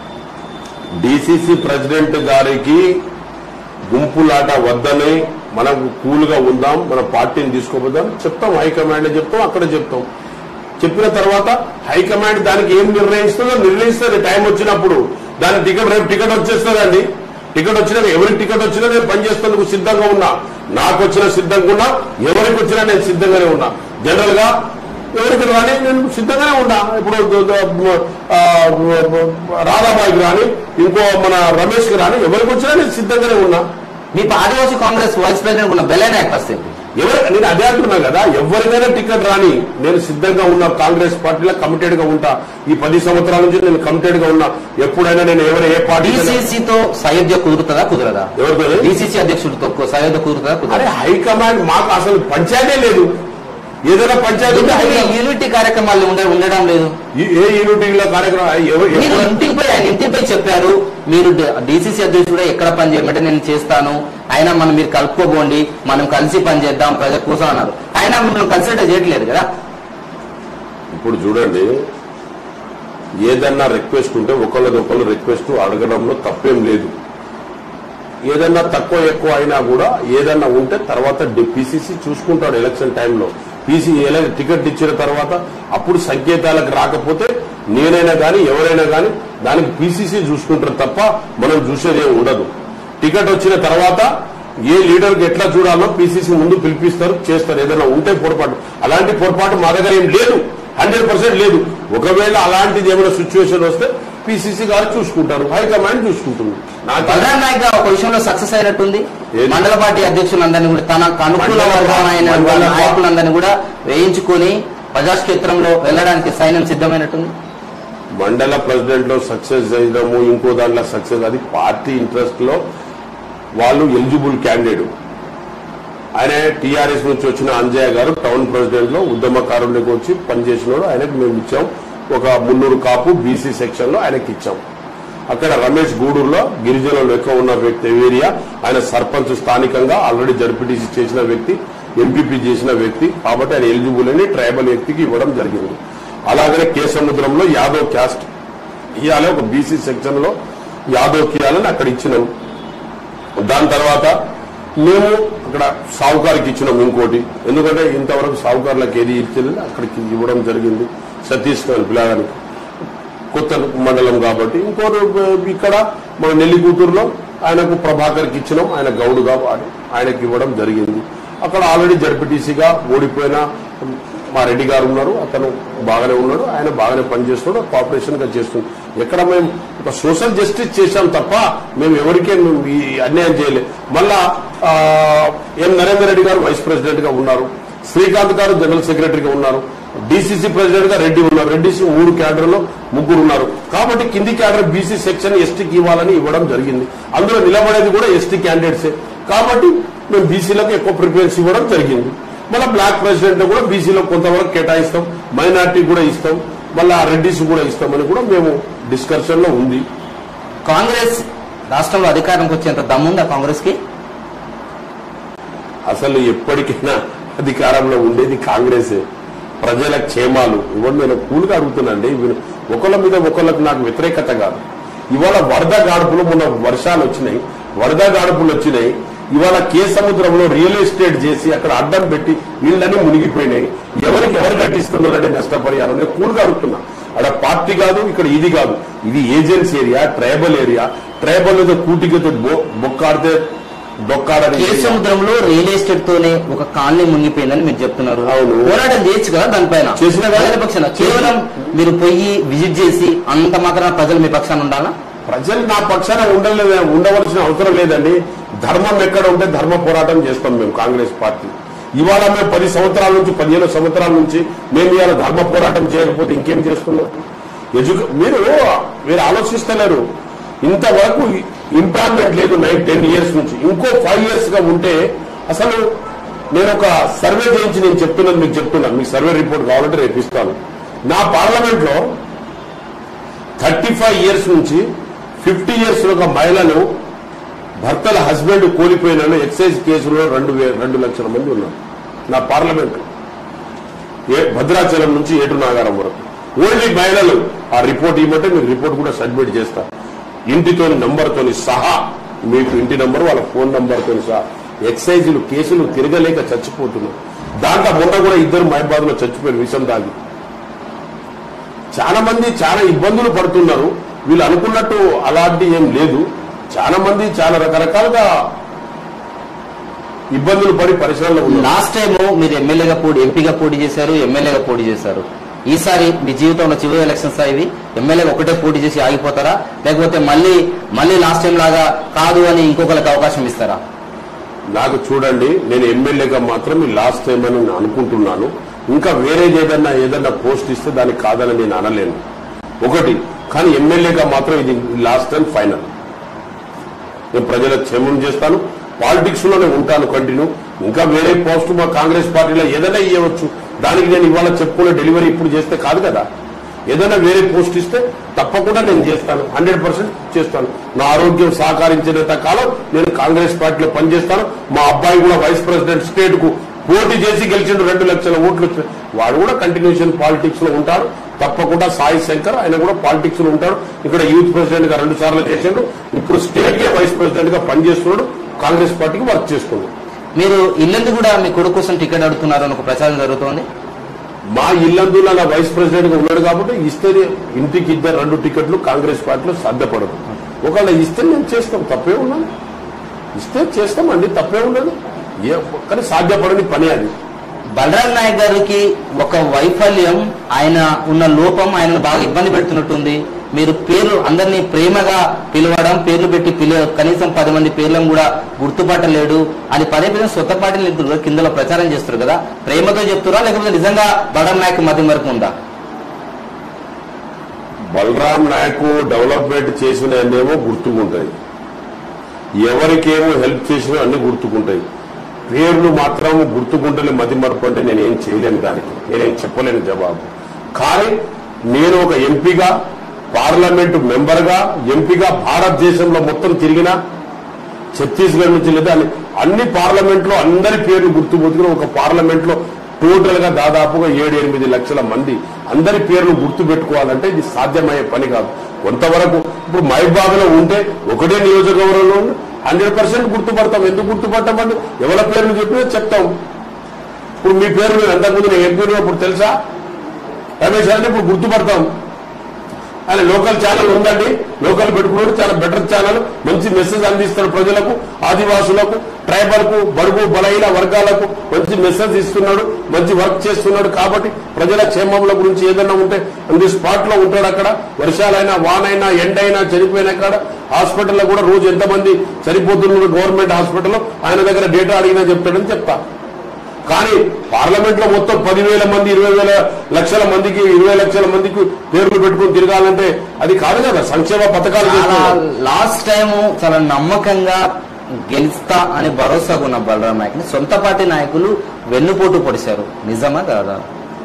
డిసిసి ప్రెసిడెంట్ గారికి గుంపులాట వద్దని మనం కూల్ గా ఉందాం మన పార్టీని తీసుకోబోదాం చెప్తాం హైకమాండ్ చెప్తాం అక్కడ చెప్తాం చెప్పిన తర్వాత హైకమాండ్ దానికి ఏం నిర్ణయిస్తుందో నిర్ణయిస్తుంది టైం వచ్చినప్పుడు దాని టికెట్ రేపు టికెట్ వచ్చేస్తుందండి టికెట్ వచ్చినాక ఎవరికి టికెట్ వచ్చినా నేను పనిచేసేందుకు సిద్ధంగా ఉన్నా నాకు వచ్చిన సిద్ధంగా ఉన్నా ఎవరికి వచ్చినా నేను సిద్ధంగానే ఉన్నా జనరల్ గా ఎవరికి రాని నేను సిద్ధంగానే ఉన్నా ఇప్పుడు ద- ద- ఆ, రాధాబాయికి రాని ఇంకో మన రమేష్ కి రాని ఎవరికి వచ్చినా నేను సిద్ధంగానే ఉన్నా మీ ఆదివాసీ కాంగ్రెస్ వైస్ ప్రెసిడెంట్ ఉన్న బెల్లే నాయక్ వస్తే ఎవరు నేను అదే అంటున్నా కదా ఎవరికైనా టికెట్ రాని నేను సిద్ధంగా ఉన్నా కాంగ్రెస్ పార్టీలో కమిటెడ్ గా ఉంటా ఈ పది సంవత్సరాల నుంచి నేను కమిటెడ్ గా ఉన్నా ఎప్పుడైనా నేను ఎవరు ఏ పార్టీ డిసిసితో సయోధ్య కుదురుతుందా కుదరదా ఎవరితో డిసిసి అధ్యక్షుడితో సయోధ్య కుదురుతుందా అరే కుదరదా హైకమాండ్ మాకు అసలు పంచాయతే లేదు ఏదైనా పంచాయతీ ఉంటే హైదరాబాద్ యూనిటీ కార్యక్రమాలు ఉండ- ఉండడం లేదు ఈ- ఏ యూనిటీల కార్యక్రమం ఎవ- మీరు ఎప్పుడు- ఇంటికి పోయి ఆయన ఇంటికి పోయి చెప్పారు మీరు డిసిసి అధ్యక్షుడు ఎక్కడ పని చేయమంటే నేను చేస్తాను ఆయన మనం మీరు కలుపుకోబోండి మనం కలిసి పని చేద్దాం ప్రజల కోసం అన్నారు ఆయన మనం కన్సల్ట్ చేయట్లేదు కదా ఇప్పుడు చూడండి ఏదన్నా రిక్వెస్ట్ ఉంటే ఒకళ్ళది ఒకళ్ళు రిక్వెస్ట్ అడగడంలో తప్పేం లేదు ఏదన్నా తక్కువ ఎక్కువ అయినా కూడా ఏదన్నా ఉంటే తర్వాత పిసిసి చూసుకుంటాడు ఎలక్షన్ టైంలో పీసీ టికెట్ ఇచ్చిన తర్వాత అప్పుడు సంకేతాలకు రాకపోతే నేనైనా కానీ ఎవరైనా కానీ దానికి పిసిసి చూసుకుంటారు తప్ప మనం చూసేదే ఉండదు టికెట్ వచ్చిన తర్వాత ఏ లీడర్కి ఎట్లా చూడాలో పిసిసి ముందు పిలిపిస్తారు చేస్తారు ఏదైనా ఉంటే పొరపాటు అలాంటి పొరపాటు మా దగ్గర ఏం లేదు హండ్రెడ్ పర్సెంట్ లేదు ఒకవేళ అలాంటిది ఏమైనా సిచ్యువేషన్ వస్తే పిసిసి గారు చూసుకుంటారు హైకమాండ్ చూసుకుంటుంది నాకు బలరాం నాయక్ గారు ఒక విషయంలో సక్సెస్ అయినట్టుంది ఏది? మండల పార్టీ అధ్యక్షులందరినీ కూడా తన అనుకూల మండల వర్గమైన మండల పా- నాయకులందరినీ కూడా వేయించుకొని ప్రజాక్షేత్రంలో వెళ్ళడానికి సైన్యం సిద్ధమైనట్టుంది మండల ప్రెసిడెంట్ లో సక్సెస్ చేయడము ఇంకో దాంట్లో సక్సెస్ అది పార్టీ ఇంట్రెస్ట్ లో వాళ్ళు ఎలిజిబుల్ క్యాండిడేట్ ఆయన టీఆర్ఎస్ నుంచి వచ్చిన అంజయ్య గారు టౌన్ ప్రెసిడెంట్ లో ఉద్యమకారులకు వచ్చి పనిచేసినాడు ఆయనకు మేము ఇచ్చాం ఒక మున్నూరు కాపు బీసీ సెక్షన్ లో ఆయనకి ఇచ్చాం అక్కడ రమేష్ గూడూరులో గిరిజనులు ఎక్కువ ఉన్న వ్యక్తి ఏరియా ఆయన సర్పంచ్ స్థానికంగా ఆల్రెడీ జడ్పీటీసీ చేసిన వ్యక్తి ఎంపీపీ చేసిన వ్యక్తి కాబట్టి ఆయన ఎలిజిబుల్ అని ట్రైబల్ వ్యక్తికి ఇవ్వడం జరిగింది అలాగనే కే సముద్రంలో యాదవ్ క్యాస్ట్ ఇవ్వాలి ఒక బీసీ సెక్షన్ లో యాదవ్ ఇవ్వాలని అక్కడ ఇచ్చినాం దాని తర్వాత మేము అక్కడ సావుకారికి ఇచ్చినాం ఇంకోటి ఎందుకంటే ఇంతవరకు సావుకారులకు ఏది ఇచ్చింది అక్కడికి ఇవ్వడం జరిగింది సతీష్ గారి పిల్లగానికి కొత్త మండలం కాబట్టి ఇంకోటి ఇక్కడ మన నెల్లికూతురులో ఆయనకు ప్రభాకర్కి ఇచ్చినాం ఆయన గౌడుగా వాడి ఆయనకి ఇవ్వడం జరిగింది అక్కడ ఆల్రెడీ జడ్పీటీసీగా ఓడిపోయిన మా రెడ్డి గారు ఉన్నారు అతను బాగానే ఉన్నాడు ఆయన బాగానే పనిచేస్తున్నాడు కోఆపరేషన్ గా చేస్తున్నాడు ఎక్కడ మేము ఒక సోషల్ జస్టిస్ చేశాం తప్ప మేము ఎవరికే మేము ఈ అన్యాయం చేయలేదు మళ్ళా ఆ, ఎం నరేందర్ రెడ్డి గారు వైస్ ప్రెసిడెంట్ గా ఉన్నారు శ్రీకాంత్ గారు జనరల్ సెక్రటరీగా ఉన్నారు డీసీసీ ప్రెసిడెంట్ గా రెడ్డి ఉన్నారు రెడ్డిసి మూడు క్యాడర్లో ముగ్గురు ఉన్నారు కాబట్టి కింది క్యాడర్ బీసీ సెక్షన్ ఎస్టీకి ఇవ్వాలని ఇవ్వడం జరిగింది అందులో నిలబడేది కూడా ఎస్టీ క్యాండిడేట్సే కాబట్టి మేము బీసీలకు ఎక్కువ ప్రిఫరెన్స్ ఇవ్వడం జరిగింది మళ్ళీ బ్లాక్ ప్రెసిడెంట్ కూడా బీసీలో కొంతవరకు కేటాయిస్తాం మైనార్టీ కూడా ఇస్తాం మళ్ళీ రెడ్డిస్ కూడా ఇస్తామని కూడా మేము డిస్కషన్ లో ఉంది కాంగ్రెస్ రాష్ట్రంలో అధికారంకి వచ్చేంత దమ్ముందా కాంగ్రెస్ కి అసలు ఎప్పటికైనా అధికారంలో ఉండేది కాంగ్రెసే ప్రజల క్షేమాలు ఇవాళ నేను కూలుగా అడుగుతున్నాండి వీళ్ళు ఒకళ్ళ మీద ఒకళ్ళకి నాకు వ్యతిరేకత కాదు ఇవాళ వరద గాడుపులు మొన్న వర్షాలు వచ్చినాయి వరద గాడుపులు వచ్చినాయి ఇవాళ కే సముద్రంలో రియల్ ఎస్టేట్ చేసి అక్కడ అడ్డం పెట్టి వీళ్ళని మునిగిపోయినాయి ఎవరికి ఎవరు కట్టిస్తున్నారంటే నష్టపరిహారం నేను కూలుగా అడుగుతున్నా అక్కడ పార్టీ కాదు ఇక్కడ ఇది కాదు ఇది agency area tribal area tribal ఏదో కూటికతో బొ- బొక్కాడితే బొక్కాడని కే సముద్రంలో రియల్ ఎస్టేట్ తోనే ఒక కాలనీ మునిగిపోయిందని మీరు చెప్తున్నారు అవును. పోరాటం చేయొచ్చు కదా దానిపైన చేసినా కదా. ప్రజల పక్షాన కేవలం మీరు పోయి విజిట్ చేసి అంత మాత్రం ప్రజలు మీ పక్షాన ఉండాలా ప్రజలు నా పక్షాన ఉండలేదు ఉండవలసిన అవసరం లేదండి ధర్మం ఎక్కడ ఉంటే ధర్మ పోరాటం చేస్తాం మేము కాంగ్రెస్ పార్టీ ఇవాళ మేము పది సంవత్సరాల నుంచి పదిహేను సంవత్సరాల నుంచి మేము ఇవాళ ధర్మ పోరాటం చేయకపోతే ఇంకేం చేస్తున్నాం ఎడ్యుకే మీరు మీరు ఆలోచిస్తలేరు ఇంతవరకు ఇంప్రూవ్మెంట్ లేదు నైన్ టెన్ ఇయర్స్ నుంచి ఇంకో ఫైవ్ ఇయర్స్ గా ఉంటే అసలు నేను ఒక సర్వే చేయించి నేను చెప్తున్నాను మీకు చెప్తున్నాను మీకు సర్వే రిపోర్ట్ కావాలంటే రేపు ఇస్తాను నా పార్లమెంట్ లో థర్టీ ఫైవ్ ఇయర్స్ నుంచి ఫిఫ్టీ ఇయర్స్ ఒక మహిళలు భర్తల హస్బెండ్ కోల్పోయిన ఎక్సైజ్ కేసులో రెండు వే- రెండు లక్షల మంది ఉన్నారు నా పార్లమెంట్ ఏ భద్రాచలం నుంచి ఏటు నాగారం వరకు ఓన్లీ మహిళలు ఆ రిపోర్ట్ ఇవ్వమంటే మీకు రిపోర్ట్ కూడా సబ్మిట్ చేస్తా ఇంటితోని నంబర్తోని సహా మీకు ఇంటి నంబర్ వాళ్ళ ఫోన్ నంబర్తోని సహా ఎక్సైజులు కేసులు తిరగలేక చచ్చిపోతున్నారు దాంట్లో మొన్న కూడా ఇద్దరు మహబాద్ లో చచ్చిపోయారు విషం తాగి చాలా మంది చాలా ఇబ్బందులు పడుతున్నారు వీళ్ళు అనుకున్నట్టు అలాంటి ఏం లేదు చాలా మంది చాలా రకరకాలుగా ఇబ్బందులు పడి పరిశ్రమలో ఉన్నారు లాస్ట్ టైం మీరు ఎమ్మెల్యేగా పోటీ ఎంపీగా పోటీ చేశారు ఎమ్మెల్యేగా పోటీ చేశారు ఈసారి మీ జీవితంలో చివరి ఎలక్షన్స్ ఇవి ఎమ్మెల్యేగా ఒకటే పోటీ చేసి ఆగిపోతారా లేకపోతే మళ్ళీ మళ్ళీ లాస్ట్ టైం లాగా కాదు అని ఇంకొకరికి అవకాశం ఇస్తారా నాకు చూడండి నేను ఎమ్మెల్యేగా మాత్రం ఈ లాస్ట్ టైం అని నేను అనుకుంటున్నాను ఇంకా వేరేది ఏదన్నా ఏదన్నా పోస్ట్ ఇస్తే దానికి కాదని నేను అనలేను ఒకటి కానీ ఎమ్మెల్యేగా మాత్రం ఇది లాస్ట్ టైం ఫైనల్ నేను ప్రజలకు క్షేమం చేస్తాను పాలిటిక్స్ లోనే ఉంటాను కంటిన్యూ ఇంకా వేరే పోస్ట్ మా కాంగ్రెస్ పార్టీలో ఏదైనా ఇవ్వచ్చు దానికి నేను ఇవాళ చెప్పుకునే డెలివరీ ఇప్పుడు చేస్తే కాదు కదా ఏదైనా వేరే పోస్ట్ ఇస్తే తప్పకుండా నేను చేస్తాను హండ్రెడ్ పర్సెంట్ చేస్తాను నా ఆరోగ్యం సహకరించినంత కాలం నేను కాంగ్రెస్ పార్టీలో పనిచేస్తాను మా అబ్బాయి కూడా వైస్ ప్రెసిడెంట్ స్టేట్ కు పోటీ చేసి గెలిచిండు రెండు లక్షల ఓట్లు వచ్చాయి వాడు కూడా కంటిన్యూషన్ పాలిటిక్స్ లో ఉంటాడు తప్పకుండా సాయి శంకర్ ఆయన కూడా పాలిటిక్స్ లో ఉంటాడు ఇక్కడ యూత్ ప్రెసిడెంట్ గా రెండు సార్లు చేసిండు ఇప్పుడు స్టేట్ కే వైస్ ప్రెసిడెంట్ గా పనిచేస్తున్నాడు కాంగ్రెస్ పార్టీకి వర్క్ చేస్తున్నాడు మీరు ఇల్లందు కూడా మీ కొడుకు కోసం టికెట్ అడుగుతున్నారు అని ఒక ప్రచారం జరుగుతోంది మా ఇల్లందులో నా వైస్ ప్రెసిడెంట్ గా ఉన్నాడు కాబట్టి ఇస్తే ఇంటికి ఇద్దరు రెండు టికెట్లు కాంగ్రెస్ పార్టీలో సాధ్యపడదు ఒకవేళ ఇస్తే నేను చేస్తాం తప్పే ఉన్నది ఇస్తే చేస్తామండి తప్పే ఉన్నది ఏ కానీ సాధ్యపడని పని అది బలరాం నాయక్ గారికి ఒక వైఫల్యం ఆయన ఉన్న లోపం ఆయనను బాగా ఇబ్బంది పెడుతున్నట్టుంది మీరు పేర్లు అందరినీ ప్రేమగా పిలవడం పేర్లు పెట్టి పిల కనీసం పది మంది పేర్లను కూడా గుర్తుపట్టలేడు అని పదే పదే సొంత పార్టీలు కిందలో ప్రచారం చేస్తారు కదా ప్రేమతో చెప్తారా లేకపోతే నిజంగా బలరాం నాయక్ మధ్య వరకు ఉందా బలరాం నాయక్ డెవలప్మెంట్ చేసిన ఏమో గుర్తుకుంటాయి ఎవరికేమో హెల్ప్ చేసినా అన్ని గుర్తుకుంటాయి పేర్లు మాత్రం గుర్తుకుంటలే మతి మరపు అంటే నేను ఏం చేయలేను దానికి నేనేం చెప్పలేను జవాబు కానీ నేను ఒక ఎంపీగా పార్లమెంటు మెంబర్గా ఎంపీగా భారతదేశంలో మొత్తం తిరిగినా ఛత్తీస్గఢ్ నుంచి లేదా అన్ని- అన్ని పార్లమెంట్ లో అందరి పేర్లు గుర్తుపోతున్న ఒక పార్లమెంట్ లో టోటల్ గా దాదాపుగా ఏడు ఎనిమిది లక్షల మంది అందరి పేర్లు గుర్తు పెట్టుకోవాలంటే ఇది సాధ్యమయ్యే పని కాదు కొంతవరకు ఇప్పుడు మహబాబ్ లో ఉంటే ఒకటే నియోజకవర్గంలో హండ్రెడ్ పర్సెంట్ గుర్తుపడతాం ఎందుకు గుర్తుపడతామండి ఎవరి పేర్లు చెప్పినా చెప్తాం ఇప్పుడు మీ పేరు నేను అంతకుముందు నేను ఎంపీ ఇప్పుడు తెలుసా రమేష్ అంటే ఇప్పుడు గుర్తుపడతాం ఆయన లోకల్ ఛానల్ ఉందండి లోకల్ పెట్టుకున్నాడు చాలా బెటర్ ఛానల్ మంచి మెసేజ్ అందిస్తాడు ప్రజలకు ఆదివాసులకు ట్రైబల్ కు బడుగు బలహీన వర్గాలకు మంచి మెసేజ్ ఇస్తున్నాడు మంచి వర్క్ చేస్తున్నాడు కాబట్టి ప్రజల క్షేమముల గురించి ఏదైనా ఉంటే అంది స్పాట్ లో ఉంటాడు అక్కడ వర్షాలైనా వానైనా ఎండైనా చనిపోయిన కాడ హాస్పిటల్లో కూడా రోజు ఎంతమంది చనిపోతున్నారు గవర్నమెంట్ హాస్పిటల్లో ఆయన దగ్గర డేటా అడిగినా చెప్తాడని చెప్తా కానీ పార్లమెంట్ లో మొత్తం పదివేల మంది ఇరవై వేల లక్షల మందికి ఇరవై లక్షల మందికి పేర్లు పెట్టుకుని తిరగాలంటే అది కాదు కదా సంక్షేమ పథకాలు చాలా చేస్తున్నారు. లాస్ట్ టైం చాలా నమ్మకంగా గెలుస్తా అని భరోసాగా ఉన్న బలరాం నాయక్ ని సొంత పార్టీ నాయకులు వెన్నుపోటు పొడిశారు నిజమా కాదా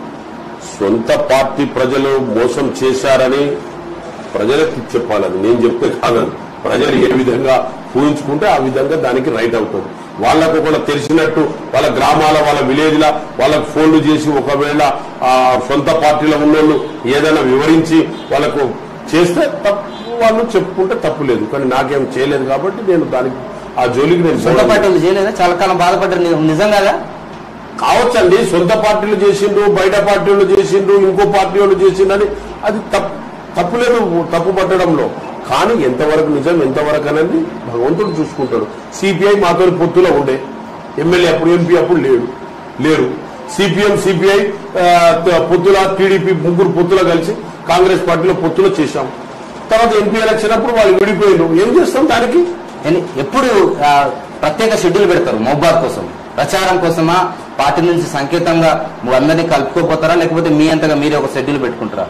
సొంత పార్టీ ప్రజలు మోసం చేశారని ప్రజలకు చెప్పాలని నేను చెప్తే కాదని ప్రజలు ఏ విధంగా ఊహించుకుంటే ఆ విధంగా దానికి రైట్ అవుతుంది వాళ్ళకు కూడా తెలిసినట్టు వాళ్ళ గ్రామాల వాళ్ళ విలేజ్ల వాళ్ళకు ఫోన్లు చేసి ఒకవేళ ఆ సొంత పార్టీలో ఉన్నోళ్ళు ఏదైనా వివరించి వాళ్ళకు చేస్తే తప్పు వాళ్ళు చెప్పుకుంటే తప్పు లేదు కానీ నాకేం చేయలేదు కాబట్టి నేను దానికి ఆ జోలికి నేను సొంత పోను. పార్టీ వాళ్ళు చేయలేదా చాలా కాలం బాధపడ్డారు ని- నిజంగా కావచ్చండి సొంత పార్టీలు చేసిండ్రు బయట పార్టీలు చేసిండ్రు ఇంకో పార్టీ వాళ్ళు చేసిండ్రని అది తప్పు తప్పులేదు తప్పు పట్టడంలో కానీ ఎంతవరకు నిజం ఎంతవరకు అనేది భగవంతుడు చూసుకుంటాడు సిపిఐ మాతో పొత్తులో ఉండే ఎమ్మెల్యే అప్పుడు ఎంపీ అప్పుడు లేడు లేరు సిపిఎం సిపిఐ పొత్తుల టీడీపీ ముగ్గురు పొత్తులో కలిసి కాంగ్రెస్ పార్టీలో పొత్తులో చేశాం తర్వాత ఎంపీ ఎలక్షన్ అప్పుడు వాళ్ళు విడిపోయారు ఏం చేస్తాం దానికి ఎన్ని- ఎప్పుడు ఆ, ప్రత్యేక షెడ్యూల్ పెడతారు మొబ్బార్ కోసం ప్రచారం కోసమా పార్టీ నుంచి సంకేతంగా అందరినీ కలుపుకోపోతారా లేకపోతే మీ అంతగా మీరే ఒక షెడ్యూల్ పెట్టుకుంటారా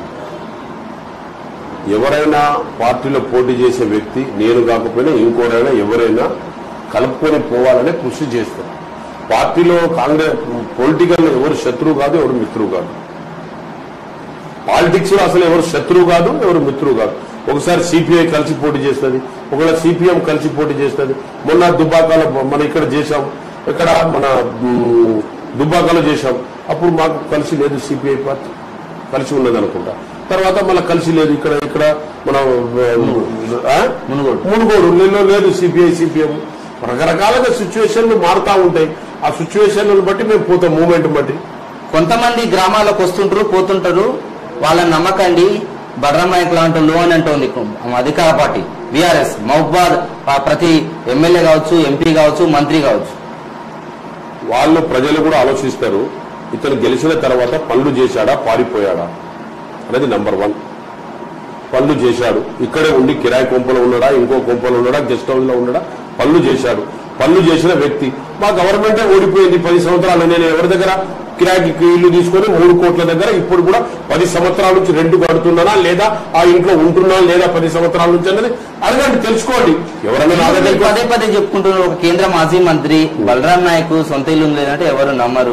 ఎవరైనా పార్టీలో పోటీ చేసే వ్యక్తి నేను కాకపోయినా ఇంకోరైనా ఎవరైనా కలుపుకొని పోవాలనే కృషి చేస్తారు పార్టీలో కాంగ్రెస్ పొలిటికల్ ఎవరు శత్రువు కాదు ఎవరు మిత్రువు కాదు పాలిటిక్స్ లో అసలు ఎవరు శత్రువు కాదు ఎవరు మిత్రువు కాదు ఒకసారి సిపిఐ కలిసి పోటీ చేస్తుంది ఒకవేళ సిపిఎం కలిసి పోటీ చేస్తుంది మొన్న దుబ్బాకాలో మన ఇక్కడ చేశాం ఇక్కడ మన ఉమ్, దుబ్బాకలో చేశాం అప్పుడు మాకు కలిసి లేదు సిపిఐ పార్టీ కలిసి ఉన్నది అనుకుంటా తర్వాత మళ్ళీ కలిసి లేదు ఇక్కడ ఇక్కడ మన ఆ? మునుగోడు. మునుగోడు నెలలో లేదు సిపిఐ సిపిఎం రకరకాలుగా సిచ్యువేషన్లు మారుతా ఉంటాయి ఆ సిచ్యువేషన్లను బట్టి మేము పోతాం మూమెంట్ బట్టి కొంతమంది గ్రామాలకు వస్తుంటారు పోతుంటారు వాళ్ళని నమ్మకండి బలరాం నాయక్ లాంటి లో అని అంటోంది అధికార పార్టీ బీఆర్ఎస్ మహబాద్ ప్రతి ఎమ్మెల్యే కావచ్చు ఎంపీ కావచ్చు మంత్రి కావచ్చు వాళ్ళు ప్రజలు కూడా ఆలోచిస్తారు ఇతను గెలిచిన తర్వాత పనులు చేశాడా పారిపోయాడా అనేది నంబర్ వన్ పనులు చేశాడు ఇక్కడే ఉండి కిరాయి కొంపలో ఉన్నాడా ఇంకో కొంపలో ఉన్నాడా గెస్ట్ హౌస్ లో ఉన్నాడా పనులు చేశాడు పనులు చేసిన వ్యక్తి మా గవర్నమెంటే ఓడిపోయింది పది సంవత్సరాలు నేను ఎవరి దగ్గర కిరాయికి ఇల్లు తీసుకొని మూడు కోట్ల దగ్గర ఇప్పుడు కూడా పది సంవత్సరాల నుంచి రెంట్ కడుతున్నానా లేదా ఆ ఇంట్లో ఉంటున్నా లేదా పది సంవత్సరాల నుంచి అనేది అడగండి తెలుసుకోండి ఎవరైనా నా మీరు దగ్గరికి పదే పదే చెప్పుకుంటున్నారు ఒక కేంద్ర మాజీ మంత్రి బలరాం నాయక్ సొంత ఇల్లు ఉంది లేదంటే ఎవరు నమ్మరు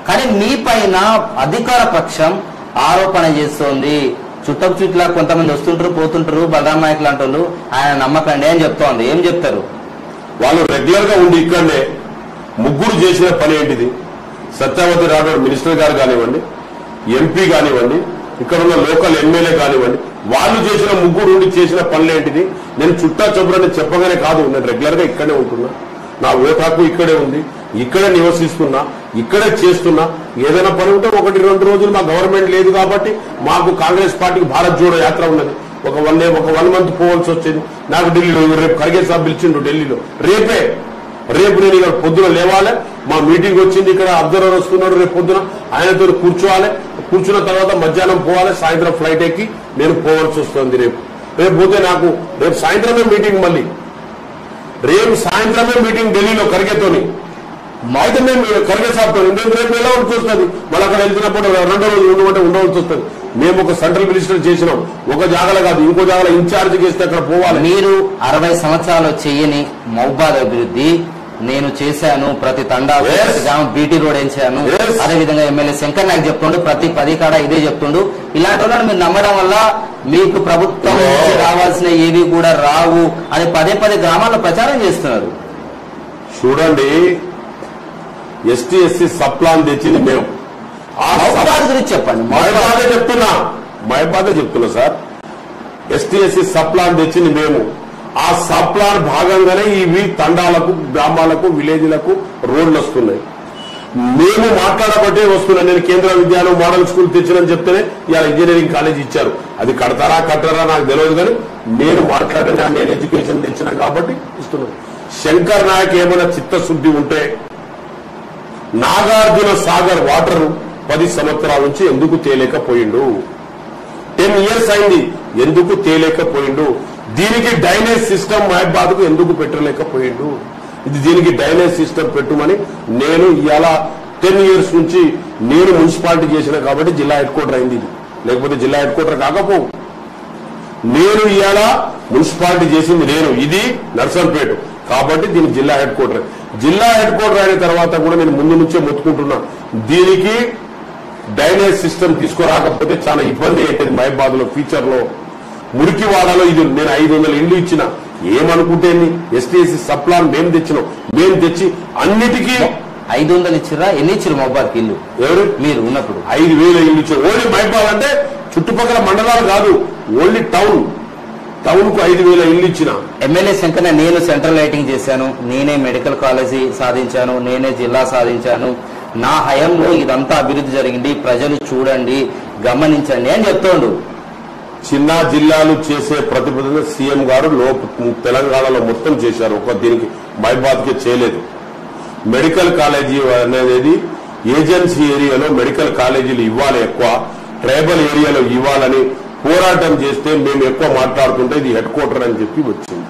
కానీ మీ పైన అధికార పక్షం ఆరోపణ చేస్తోంది చుట్టపు చుట్ల కొంతమంది వస్తుంటారు పోతుంటారు బలరాం నాయక్ లాంటి వాళ్ళు ఆయన నమ్మకండి అని చెప్తోంది ఏం చెప్తారు వాళ్ళు రెగ్యులర్ గా ఉండి ఇక్కడనే ముగ్గురు చేసిన పని ఏంటిది సత్యావతి రాఘవ్ మినిస్టర్ గారు కానివ్వండి ఎంపీ కానివ్వండి ఇక్కడ ఉన్న లోకల్ ఎమ్మెల్యే కానివ్వండి వాళ్ళు చేసిన ముగ్గురు ఉండి చేసిన పనులు ఏంటిది నేను చుట్టా చెబురని చెప్పగానే కాదు నేను రెగ్యులర్ గా ఇక్కడే ఉంటున్నా నా ఓటు హక్కు ఇక్కడే ఉంది ఇక్కడే నివసిస్తున్నా ఇక్కడే చేస్తున్నా ఏదైనా పని ఉంటే ఒకటి రెండు రోజులు మా గవర్నమెంట్ లేదు కాబట్టి మాకు కాంగ్రెస్ పార్టీకి భారత్ జోడో యాత్ర ఉన్నది ఒక వన్ డే ఒక వన్ మంత్ పోవాల్సి వచ్చేది నాకు ఢిల్లీలో రేపు ఖర్గే సాబ్ పిలిచిండు ఢిల్లీలో రేపే రేపు నేను ఇక్కడ పొద్దున లేవాలి మా మీటింగ్ వచ్చింది ఇక్కడ అబ్జర్వర్ వస్తున్నాడు రేపు పొద్దున ఆయనతో కూర్చోవాలి కూర్చున్న తర్వాత మధ్యాహ్నం పోవాలి సాయంత్రం ఫ్లైట్ ఎక్కి నేను పోవాల్సి వస్తుంది రేపు రేపు పోతే నాకు రేపు సాయంత్రమే మీటింగ్ మళ్ళీ రేపు సాయంత్రమే మీటింగ్ ఢిల్లీలో ఖర్గేతోని అయితే మేము ఖర్గే సాబ్తో మేము రేపు ఎలా వస్తుంది మళ్ళీ అక్కడ వెళ్తున్నప్పుడు రెండో రోజు ఉండమంటే ఉండవలసి వస్తుంది మేము ఒక సెంట్రల్ మినిస్టర్ చేసినాం ఒక జాగల కాదు ఇంకో జాగల ఇన్ఛార్జ్ చేస్తే అక్కడ పోవాలి మీరు అరవై సంవత్సరాలు చేయని మౌబాద్ అభివృద్ధి నేను చేశాను ప్రతి తండా Yes. ప్రతి గ్రామం బీటీ రోడ్ వేయించాను Yes. అదే విధంగా ఎమ్మెల్యే శంకర్ నాయక్ చెప్తుండు ప్రతి పది కాడ ఇదే చెప్తుండు ఇలాంటి వాళ్ళని మీరు నమ్మడం వల్ల మీకు ప్రభుత్వం No. నుంచి రావాల్సిన ఏవి కూడా రావు అని పదే పదే గ్రామాల్లో ప్రచారం చేస్తున్నారు చూడండి ఎస్టీ ఎస్సీ సప్లాన్ తెచ్చింది మేము ఆ మౌబాద్ గురించి చెప్పండి మౌబాద్ మహిబాదే చెప్తున్నా మహిబాదే చెప్తున్నా సార్ ఎస్టీ ఎస్సీ సప్లాన్ తెచ్చింది మేము ఆ సప్లాన్ భాగంగానే ఇవి తండాలకు గ్రామాలకు విలేజ్లకు రోడ్లు వస్తున్నాయి మేము మాట్లాడబట్టే వస్తున్నాయి నేను కేంద్ర విద్యాలయం మోడల్ స్కూల్ తెచ్చినని చెప్తేనే ఇవాళ ఇంజనీరింగ్ కాలేజ్ ఇచ్చారు అది కడతారా కట్టరా నాకు తెలియదు కానీ నేను మాట్లాడినా నేను ఎడ్యుకేషన్ తెచ్చిన కాబట్టి ఇస్తున్నాను శంకర్ నాయక్ ఏమైనా చిత్తశుద్ధి ఉంటే నాగార్జున సాగర్ వాటర్ పది సంవత్సరాల నుంచి ఎందుకు తేలేకపోయిండు టెన్ ఇయర్స్ అయింది ఎందుకు తేలేకపోయిండు దీనికి డైనేజ్ సిస్టమ్ మహబాద్కు ఎందుకు పెట్టలేకపోయిండు ఇది దీనికి డైనేజ్ సిస్టమ్ పెట్టుమని నేను ఇవాళ టెన్ ఇయర్స్ నుంచి నేను మున్సిపాలిటీ చేసిన కాబట్టి జిల్లా హెడ్ క్వార్టర్ అయింది ఇది లేకపోతే జిల్లా హెడ్ క్వార్టర్ కాకపోవు నేను ఇవాళ మున్సిపాలిటీ చేసింది నేను ఇది నర్సంపేట కాబట్టి దీని జిల్లా హెడ్ క్వార్టర్ జిల్లా హెడ్ క్వార్టర్ అయిన తర్వాత కూడా నేను ముందు నుంచే మొత్తుకుంటున్నా దీనికి డైనేజ్ సిస్టమ్ తీసుకురాకపోతే చాలా ఇబ్బంది అవుతుంది మహబాద్ లో ఫ్యూచర్ లో మురికివాడలో ఇది నేను ఐదు వందల ఇల్లు ఇచ్చిన ఏమనుకుంటే ఎస్టీ ఎస్సీ సప్లాన్ మేము తెచ్చినాం మేము తెచ్చి అన్నిటికీ ఐదు వందలు ఇచ్చిర్రా ఎన్ని ఇచ్చిర్రు మౌబాద్కి ఇల్లు ఎవరు మీరు ఉన్నప్పుడు ఐదు వేల ఇల్లు ఇచ్చారు ఓన్లీ మహబాద్ అంటే చుట్టుపక్కల మండలాలు కాదు ఓన్లీ టౌన్ టౌన్ కు ఐదు వేల ఇల్లు ఇచ్చిన ఎమ్మెల్యే శంకర్ నేను సెంట్రల్ లైటింగ్ చేశాను నేనే మెడికల్ కాలేజీ సాధించాను నేనే జిల్లా సాధించాను నా హయంలో ఇదంతా అభివృద్ధి జరిగింది ప్రజలు చూడండి గమనించండి అని చెప్తోండు చిన్న జిల్లాలు చేసే ప్రతిపాదన సీఎం గారు లో తెలంగాణలో మొత్తం చేశారు ఒక దీనికి మహబాద్ కి చేయలేదు మెడికల్ కాలేజీ అనేది ఏజెన్సీ ఏరియాలో మెడికల్ కాలేజీలు ఇవ్వాలి ఎక్కువ ట్రైబల్ ఏరియాలో ఇవ్వాలని పోరాటం చేస్తే మేము ఎక్కువ మాట్లాడుతుంటే ఇది హెడ్ క్వార్టర్ అని చెప్పి వచ్చింది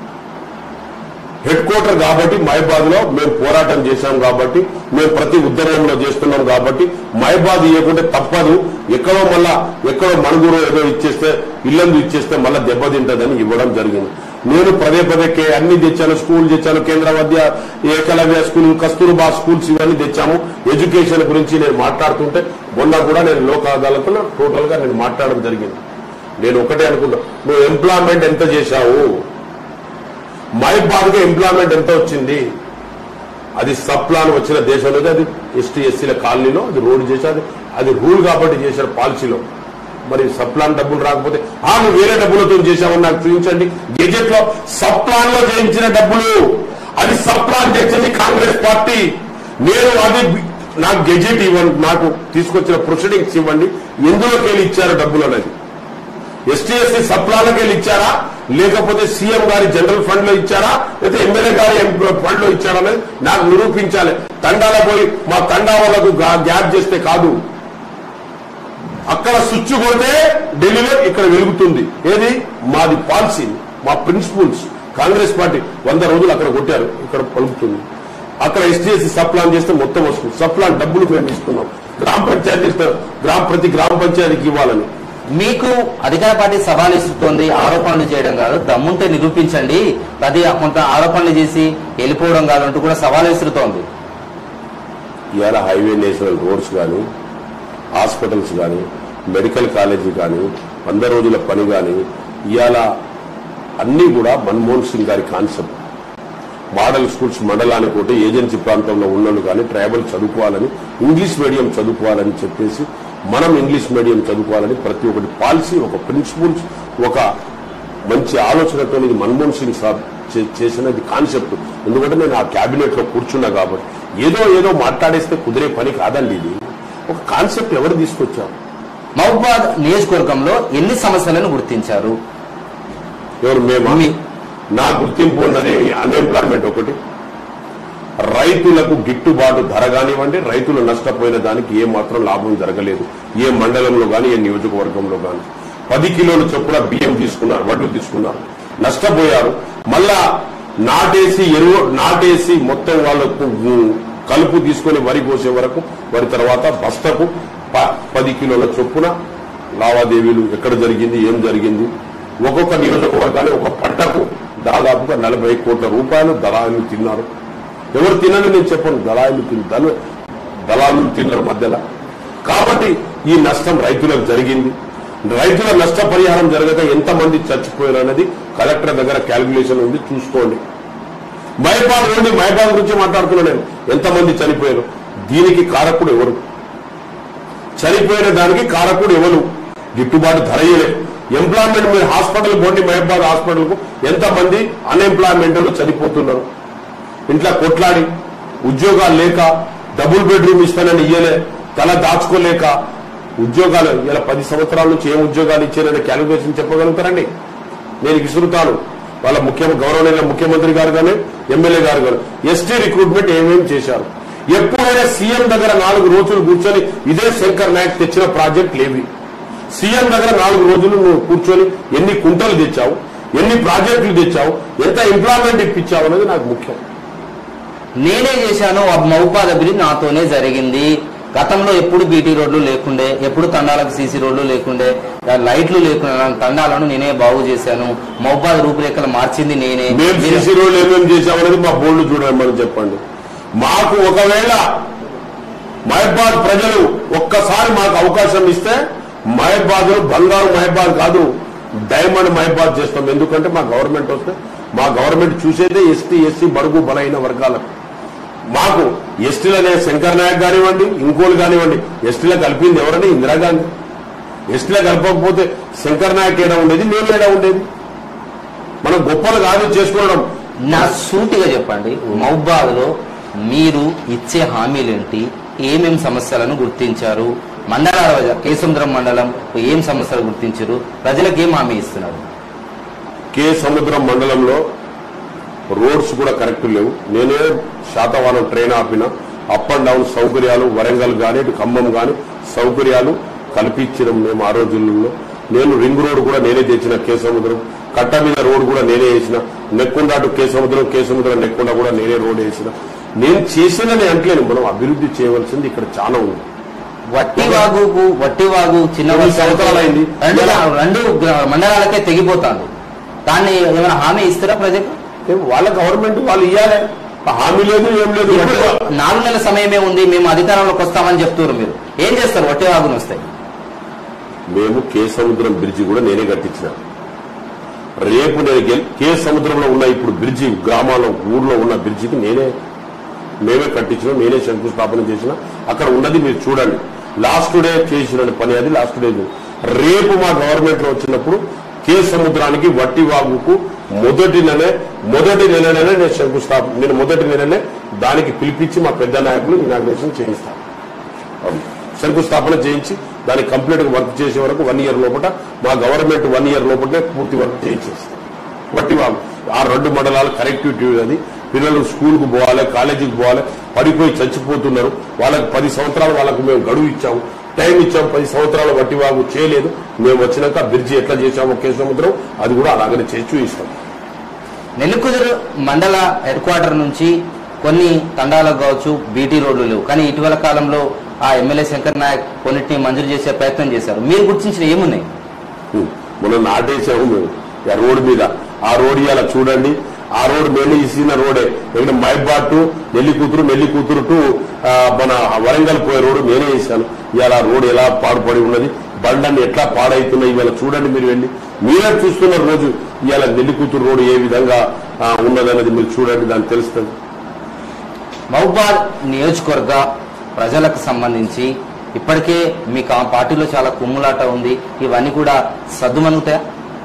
హెడ్ క్వార్టర్ కాబట్టి మహబాద్ లో మేము పోరాటం చేశాం కాబట్టి మేము ప్రతి ఉద్యమంలో చేస్తున్నాం కాబట్టి మహబాద్ ఇవ్వకుంటే తప్పదు ఎక్కడో మళ్ళా ఎక్కడో మణుగురు ఏదో ఇచ్చేస్తే ఇల్లందు ఇచ్చేస్తే మళ్ళా దెబ్బతింటదని ఇవ్వడం జరిగింది నేను పదే పదే కే- అన్ని తెచ్చాను స్కూల్ తెచ్చాను కేంద్ర మధ్య ఏకలవ్య స్కూల్ కస్తూర్బా స్కూల్స్ ఇవన్నీ తెచ్చాము ఎడ్యుకేషన్ గురించి నేను మాట్లాడుతుంటే మొన్న కూడా నేను లోక్ అదాలత్లో టోటల్ గా నేను మాట్లాడడం జరిగింది నేను ఒకటే అనుకున్నా నువ్వు ఎంప్లాయ్మెంట్ ఎంత చేశావు మహిబాద్గా ఎంప్లాయ్మెంట్ ఎంత వచ్చింది అది సప్లాన్ వచ్చిన దేశంలో అది ఎస్టీ ఎస్సీల కాలనీలో అది రోడ్ చేశారు అది రూల్ కాబట్టి చేశారు పాలసీలో మరి సప్లాన్ డబ్బులు రాకపోతే ఆ నువ్వు వేరే డబ్బులతో చేశామని నాకు చూపించండి గెజెట్ లో సప్లాన్ లో చేయించిన డబ్బులు అది సప్లాన్ చేసింది కాంగ్రెస్ పార్టీ నేను అది నాకు గెజెట్ ఇవ్వండి నాకు తీసుకొచ్చిన ప్రొసీడింగ్స్ ఇవ్వండి ఎందులోకి వెళ్ళి ఇచ్చారు డబ్బులు అనేది ఎస్టీఎస్సీ సప్లాలకు వెళ్ళి ఇచ్చారా లేకపోతే సీఎం గారి జనరల్ ఫండ్ లో ఇచ్చారా లేకపోతే ఎమ్మెల్యే గారి ఫండ్ లో ఇచ్చారా అనేది నాకు నిరూపించాలి తండాల పోయి మా తండా వాళ్ళకు గా- గ్యాప్ చేస్తే కాదు అక్కడ స్విచ్ కొడితే ఢిల్లీలో ఇక్కడ వెలుగుతుంది ఏది మాది పాలసీ మా ప్రిన్సిపల్స్ కాంగ్రెస్ పార్టీ వంద రోజులు అక్కడ కొట్టారు ఇక్కడ పలుకుతుంది అక్కడ ఎస్టీఎస్సీ సప్లాన్ చేస్తే మొత్తం వస్తుంది సప్లాన్ డబ్బులు మేము ఇస్తున్నాం గ్రామ పంచాయతీ ఇస్తారు గ్రామ ప్రతి గ్రామ పంచాయతీకి ఇవ్వాలని మీకు అధికార పార్టీ సవాల్ ఇస్తుంది ఆరోపణలు చేయడం కాదు దమ్ముంటే నిరూపించండి అది కొంత ఆరోపణలు చేసి వెళ్ళిపోవడం కాదు అంటూ కూడా సవాల్ విసురుతోంది ఇవాళ హైవే నేషనల్ రోడ్స్ కానీ హాస్పిటల్స్ కానీ మెడికల్ కాలేజీ కానీ వంద రోజుల పని కానీ ఇవాళ అన్నీ కూడా మన్మోహన్ సింగ్ గారి కాన్సెప్ట్ మోడల్ స్కూల్స్ మండలానికి ఒకటి ఏజెన్సీ ప్రాంతంలో ఉన్నోళ్ళు కానీ ట్రైబల్ చదువుకోవాలని ఇంగ్లీష్ మీడియం చదువుకోవాలని చెప్పేసి మనం ఇంగ్లీష్ మీడియం చదువుకోవాలని ప్రతి ఒక్కటి పాలసీ ఒక ప్రిన్సిపల్స్ ఒక మంచి ఆలోచనతో ఇది మన్మోహన్ సింగ్ సాబ్ చే- చేసినది కాన్సెప్ట్ ఎందుకంటే నేను ఆ క్యాబినెట్ లో కూర్చున్నా కాబట్టి ఏదో ఏదో మాట్లాడేస్తే కుదిరే పని కాదండి ఇది ఒక కాన్సెప్ట్ ఎవరు తీసుకొచ్చారు మహబాద్ నియోజకవర్గంలో ఎన్ని సమస్యలను గుర్తించారు ఎవరు మేము మీ- నా గుర్తింపు ఉన్నది అన్ఎంప్లాయ్మెంట్ ఒకటి రైతులకు గిట్టుబాటు ధర కానివ్వండి రైతులు నష్టపోయిన దానికి ఏ మాత్రం లాభం జరగలేదు ఏ మండలంలో కానీ ఏ నియోజకవర్గంలో కానీ పది కిలోల చొప్పున బియ్యం తీసుకున్నారు వడ్లు తీసుకున్నారు నష్టపోయారు మళ్ళా నాటేసి ఎరువు నాటేసి మొత్తం వాళ్ళకు ఉమ్, కలుపు తీసుకొని వరి కోసే వరకు వరి తర్వాత బస్తకు ప- పది కిలోల చొప్పున లావాదేవీలు ఎక్కడ జరిగింది ఏం జరిగింది ఒక్కొక్క నియోజకవర్గాన్ని ఒక పంటకు దాదాపుగా నలభై కోట్ల రూపాయలు దళాలు తిన్నారు ఎవరు తినని నేను చెప్పను దళాయిలు తిన్ దళ దళాలు తిన్నారు మధ్యలో కాబట్టి ఈ నష్టం రైతులకు జరిగింది రైతుల నష్టపరిహారం జరగక ఎంతమంది చచ్చిపోయారు అనేది కలెక్టర్ దగ్గర క్యాల్కులేషన్ ఉంది చూసుకోండి మైపాల్ నుండి మైపాల్ గురించి మాట్లాడుతున్నా నేను ఎంతమంది చనిపోయారు దీనికి కారకుడు ఎవరు చనిపోయిన దానికి కారకుడు ఎవరు గిట్టుబాటు ధర ఇయ్యలేదు ఎంప్లాయ్మెంట్ మీరు హాస్పిటల్ పోండి మహబాద్ హాస్పిటల్ కు ఎంతమంది అన్ఎంప్లాయ్మెంట్ లో చనిపోతున్నారు ఇంట్లో కొట్లాడి ఉద్యోగాలు లేక డబుల్ బెడ్రూమ్ ఇస్తానని ఇయ్యలే తల దాచుకోలేక ఉద్యోగాలు ఇలా పది సంవత్సరాల నుంచి ఏం ఉద్యోగాలు ఇచ్చారనే క్యాలిక్యులేషన్ చెప్పగలుగుతారండి నేను విసురుతాను వాళ్ళ ముఖ్య గౌరవనీయ ముఖ్యమంత్రి గారు కానీ ఎమ్మెల్యే గారు కానీ ఎస్టీ రిక్రూట్మెంట్ ఏమేమి చేశారు ఎప్పుడైనా సీఎం దగ్గర నాలుగు రోజులు కూర్చొని ఇదే శంకర్ నాయక్ తెచ్చిన ప్రాజెక్ట్ లేవి సీఎం దగ్గర నాలుగు రోజులు నువ్వు కూర్చొని ఎన్ని కుంటలు తెచ్చావు ఎన్ని ప్రాజెక్టులు తెచ్చావు ఎంత ఎంప్లాయ్మెంట్ ఇప్పించావు అనేది నాకు ముఖ్యం నేనే చేశాను ఆ మహబాద్ అభివృద్ధి నాతోనే జరిగింది గతంలో ఎప్పుడు బీటీ రోడ్లు లేకుండే ఎప్పుడు తండాలకు సీసీ రోడ్లు లేకుండే ఆ లైట్లు లేకుండా తండాలను నేనే బాగు చేశాను మహబాద్ రూపురేఖలు మార్చింది నేనే మేము సీసీ రోడ్లు ఏమేమి చేశామనేది మా బోర్డు చూడమని చెప్పండి మాకు ఒకవేళ మహబాద్ ప్రజలు ఒక్కసారి మాకు అవకాశం ఇస్తే మహబాద్ బంగారు మహబాద్ కాదు డైమండ్ మహబాద్ చేస్తాం ఎందుకంటే మా గవర్నమెంట్ వస్తే మా గవర్నమెంట్ చూసేదే ఎస్టీ ఎస్సీ బడుగు బలైన వర్గాలకు మాకు ఎస్టీలనే శంకర్ నాయక్ కానివ్వండి ఇంకోళ్ళు కానివ్వండి ఎస్టీలో కలిపింది ఎవరని ఇందిరాగాంధీ ఎస్టీలో కలపకపోతే శంకర్ నాయక్ ఏడా ఉండేది నేను ఏడా ఉండేది మనం గొప్పలు కాదు చేసుకోవడం నా సూటిగా చెప్పండి మహబాద్ లో మీరు ఇచ్చే హామీలేంటి ఏమేం సమస్యలను గుర్తించారు మండలాల వారీగా, కేసముద్రం మండలం ఏం సమస్యలు గుర్తించారు ప్రజలకు ఏం హామీ ఇస్తున్నారు కే సముద్రం మండలంలో రోడ్స్ కూడా కరెక్ట్ లేవు నేనే శాతవారం ట్రైన్ ఆపిన అప్ అండ్ డౌన్ సౌకర్యాలు వరంగల్ కానీ ఇటు ఖమ్మం కానీ సౌకర్యాలు కల్పించడం మేము ఆ రోజుల్లో నేను రింగ్ రోడ్ కూడా నేనే తెచ్చిన కే సముద్రం కట్ట మీద రోడ్ కూడా నేనే వేసిన నెక్కొండ అటు కే సముద్రం కే సముద్రం నెక్కొండ కూడా నేనే రోడ్ వేసిన నేను చేసినని అంటలేను మనం అభివృద్ధి చేయవలసింది ఇక్కడ చాలా ఉంది వట్టివాగుకు వట్టివాగు చిన్న ఎన్ని వర్షాలకే సంవత్సరాలైంది? రెండు రెండు గ్ర- మండలాలకే తెగిపోతాను దాన్ని ఏమైనా హామీ ఇస్తారా ప్రజలకు ఏం వాళ్ళ గవర్నమెంట్ వాళ్ళు ఇవ్వాలి హామీ లేదు ఏం లేదు ఇప్పుడు నాలుగు నెలల సమయమే ఉంది మేము అధికారంలోకి వస్తామని చెప్తున్నారు మీరు ఏం చేస్తారు వట్టివాగును వస్తాయి మేము కే సముద్రం బ్రిడ్జి కూడా నేనే కట్టించిన రేపు నేను గెల్ కే సముద్రంలో ఉన్న ఇప్పుడు బ్రిడ్జి గ్రామాల్లో ఊర్లో ఉన్న బ్రిడ్జికి నేనే మేమే కట్టించిన నేనే శంకుస్థాపన చేసిన అక్కడ ఉన్నది మీరు చూడండి లాస్ట్ డే చేసిన పని అది లాస్ట్ డే రేపు మా గవర్నమెంట్ లో వచ్చినప్పుడు కే సముద్రానికి వట్టి వాగుకు మొదటి నెలే మొదటి నెలనే నేను శంకుస్థాపన నేను మొదటి నెలనే దానికి పిలిపించి మా పెద్ద నాయకులు ఇనాగ్రేషన్ చేయిస్తాను శంకుస్థాపన చేయించి దాన్ని కంప్లీట్ గా వర్క్ చేసే వరకు వన్ ఇయర్ లోపల మా గవర్నమెంట్ వన్ ఇయర్ లోపలనే పూర్తి వర్క్ చేయించేస్తాం బట్టి వాళ్ళు ఆ రెండు మండలాలు కనెక్టివిటీ అది పిల్లలు స్కూల్ కు పోవాలి కాలేజీకి పోవాలి పడిపోయి చచ్చిపోతున్నారు వాళ్ళకి పది సంవత్సరాలు వాళ్ళకు మేము గడువు ఇచ్చాము టైం ఇచ్చాం పది సంవత్సరాలు బట్టి వాగు చేయలేదు మేము వచ్చినాక బ్రిడ్జి ఎట్లా చేశాము ఒకే సముద్రం అది కూడా అలాగనే చేసి చూపిస్తాం నెల్లికుదురు మండల హెడ్ క్వార్టర్ నుంచి కొన్ని తండాలకు కావచ్చు బీటీ రోడ్లు లేవు కానీ ఇటీవల కాలంలో ఆ ఎమ్మెల్యే శంకర్ నాయక్ కొన్నిటిని మంజూరు చేసే ప్రయత్నం చేశారు మీరు గుర్తించిన ఏమున్నాయి మొన్న నాటేసాము మేము ఆ రోడ్డు మీద ఆ రోడ్ ఇవాళ చూడండి ఆ రోడ్ మేలు ఇచ్చిన రోడే ఇక్కడ మైబాట్ టు నెల్లి కూతురు నెల్లి కూతురు టు ఆ, మన వరంగల్ పోయే రోడ్డు నేనే వేశాను ఇవాళ ఆ రోడ్ ఎలా పాడుపడి ఉన్నది బండ్లన్నీ ఎట్లా పాడైతున్నాయి ఇవాళ చూడండి మీరు వెళ్ళి మీరే చూస్తున్నారు రోజు ఇవాళ నెల్లి కూతురు రోడ్డు ఏ విధంగా ఆ, ఉన్నదన్నది మీరు చూడండి దానికి తెలుస్తుంది మహబాద్ నియోజకవర్గ ప్రజలకు సంబంధించి ఇప్పటికే మీకు ఆ పార్టీలో చాలా కుమ్ములాట ఉంది ఇవన్నీ కూడా సద్దుమనుగుతాయా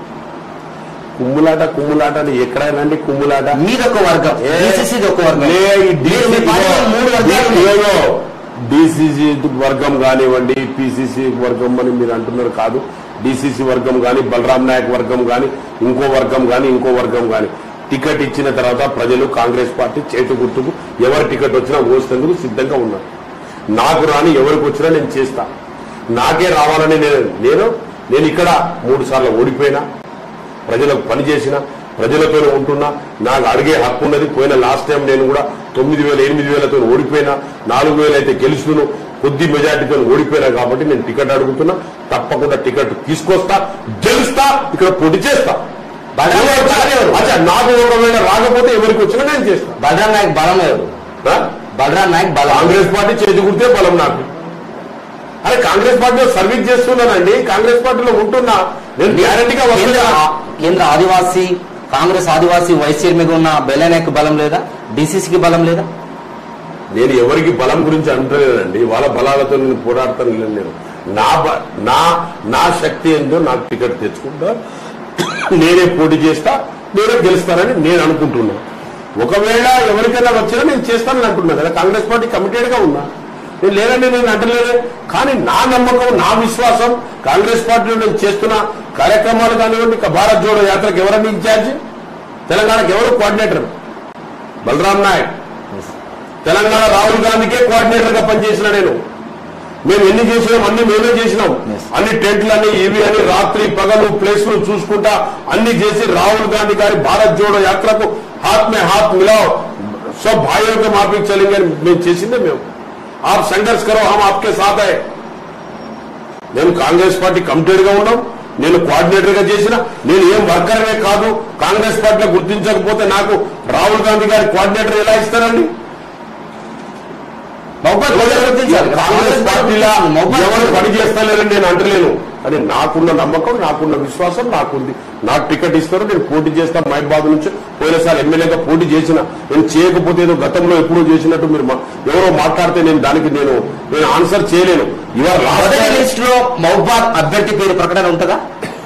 కుమ్ములాట కుమ్ములాట అని ఎక్కడైనా కుమ్ములాట మీదొక వర్గం ఏ- DCC ఒక వర్గం లే, ఈ మీరు మీ DCC పార్టీలో మూడు వర్గాలు ఉన్నాయి. ఏదో డిసిసి వర్గం కానివ్వండి పిసిసి వర్గం అని మీరు అంటున్నారు కాదు డిసిసి వర్గం కానీ బలరాం నాయక్ వర్గం కానీ ఇంకో వర్గం కానీ ఇంకో వర్గం కానీ టికెట్ ఇచ్చిన తర్వాత ప్రజలు కాంగ్రెస్ పార్టీ చేతు గుర్తుకు ఎవరి టికెట్ వచ్చినా ఓసేందుకు సిద్ధంగా ఉన్నారు నాకు రాని ఎవరికి వచ్చినా నేను చేస్తా నాకే రావాలని నేను నేను నేను ఇక్కడ మూడు సార్లు ఓడిపోయినా ప్రజలకు పనిచేసిన ప్రజలతో ఉంటున్నా నాకు అడిగే హక్కు ఉన్నది పోయిన లాస్ట్ టైం నేను కూడా తొమ్మిది వేల ఎనిమిది వేలతో ఓడిపోయినా నాలుగు వేలు అయితే గెలుచును కొద్ది మెజార్టీతో ఓడిపోయినా కాబట్టి నేను టికెట్ అడుగుతున్నా తప్పకుండా టికెట్ తీసుకొస్తా గెలుస్తా ఇక్కడ పోటీ చేస్తా బలరాం నాయక్ బలం ఎవరు? అచ్చా నాకు ఒకవేళ రాకపోతే ఎవరికి వచ్చినా నేను చేస్తా బలరాం నాయక్ బలం ఎవరు ఆ? బలరాం నాయక్ బలం కాంగ్రెస్ పార్టీ చేతి గుర్తే బలం నాకు అరే కాంగ్రెస్ పార్టీలో సర్వీస్ చేస్తున్నానండి కాంగ్రెస్ పార్టీలో ఉంటున్నా నేను గ్యారంటీగా కేంద్ర వస్తున్నా కేంద్ర ఆదివాసీ కాంగ్రెస్ ఆదివాసీ వైస్ చైర్మన్ ఉన్న బెల్లనాయక్ బలం లేదా డిసిసికి బలం లేదా నేను ఎవరికి బలం గురించి అంటలేనండి వాళ్ళ బలాలతో నేను పోరాడతాను లేదు నేను నా బ- నా నా శక్తి ఏందో నాకు టికెట్ తెచ్చుకుంటా నేనే పోటీ చేస్తా నేనే గెలుస్తానని నేను అనుకుంటున్నా ఒకవేళ ఎవరికైనా వచ్చినా నేను చేస్తానని అంటున్నా కదా కాంగ్రెస్ పార్టీ కమిటెడ్ గా ఉన్నా నేను లేదండి నేను అంటలేదు కానీ నా నమ్మకం నా విశ్వాసం కాంగ్రెస్ పార్టీలో నేను చేస్తున్న కార్యక్రమాలు కానివ్వండి ఇక భారత్ జోడో యాత్రకు ఎవరన్నా ఇన్ఛార్జ్ తెలంగాణకి ఎవరు కోఆర్డినేటర్ బలరాం నాయక్ తెలంగాణ రాహుల్ గాంధీకే కోఆర్డినేటర్ గా పనిచేసిన నేను మేము ఎన్ని చేసినాం అన్ని మేమే చేసినాం Yes. అన్ని టెంట్లు అని ఇవి అని రాత్రి పగలు ప్లేస్లు చూసుకుంటా అన్ని చేసి రాహుల్ గాంధీ గారి భారత్ జోడో యాత్రకు హాత్ మే హాత్ మిలావ్ सब भाइयों के माफी चलेंगे అని మేము చేసిందే మేము ఆప్ సంఘర్ష్ కరో హమ్ ఆప్కే సాత్ హై నేను కాంగ్రెస్ పార్టీ కమిటెడ్ గా ఉన్నాం నేను కోఆర్డినేటర్ గా చేసిన నేను ఏం వర్కర్నే కాదు కాంగ్రెస్ పార్టీలో గుర్తించకపోతే నాకు రాహుల్ గాంధీ గారి కోఆర్డినేటర్ ఎలా ఇస్తారండి మహబాద్ ప్రజలు గుర్తించాలి కదా. కాంగ్రెస్ పార్టీలా మహబాద్ ఎవరు పని చేస్తలేరని నేను అంటలేను అని నాకున్న నమ్మకం నాకున్న విశ్వాసం నాకుంది నాకు టికెట్ ఇస్తారు నేను పోటీ చేస్తా మహబాద్ నుంచి పోయినసారి ఎమ్మెల్యేగా పోటీ చేసిన నేను చేయకపోతే ఏదో గతంలో ఎప్పుడో చేసినట్టు మీరు మా- ఎవరో మాట్లాడితే నేను దానికి నేను నేను ఆన్సర్ చేయలేను ఇవాళ మొదటి లాస్ట్ లిస్ట్ లో మహబాద్ అభ్యర్థి పేరు ప్రకటన ఉంటుందా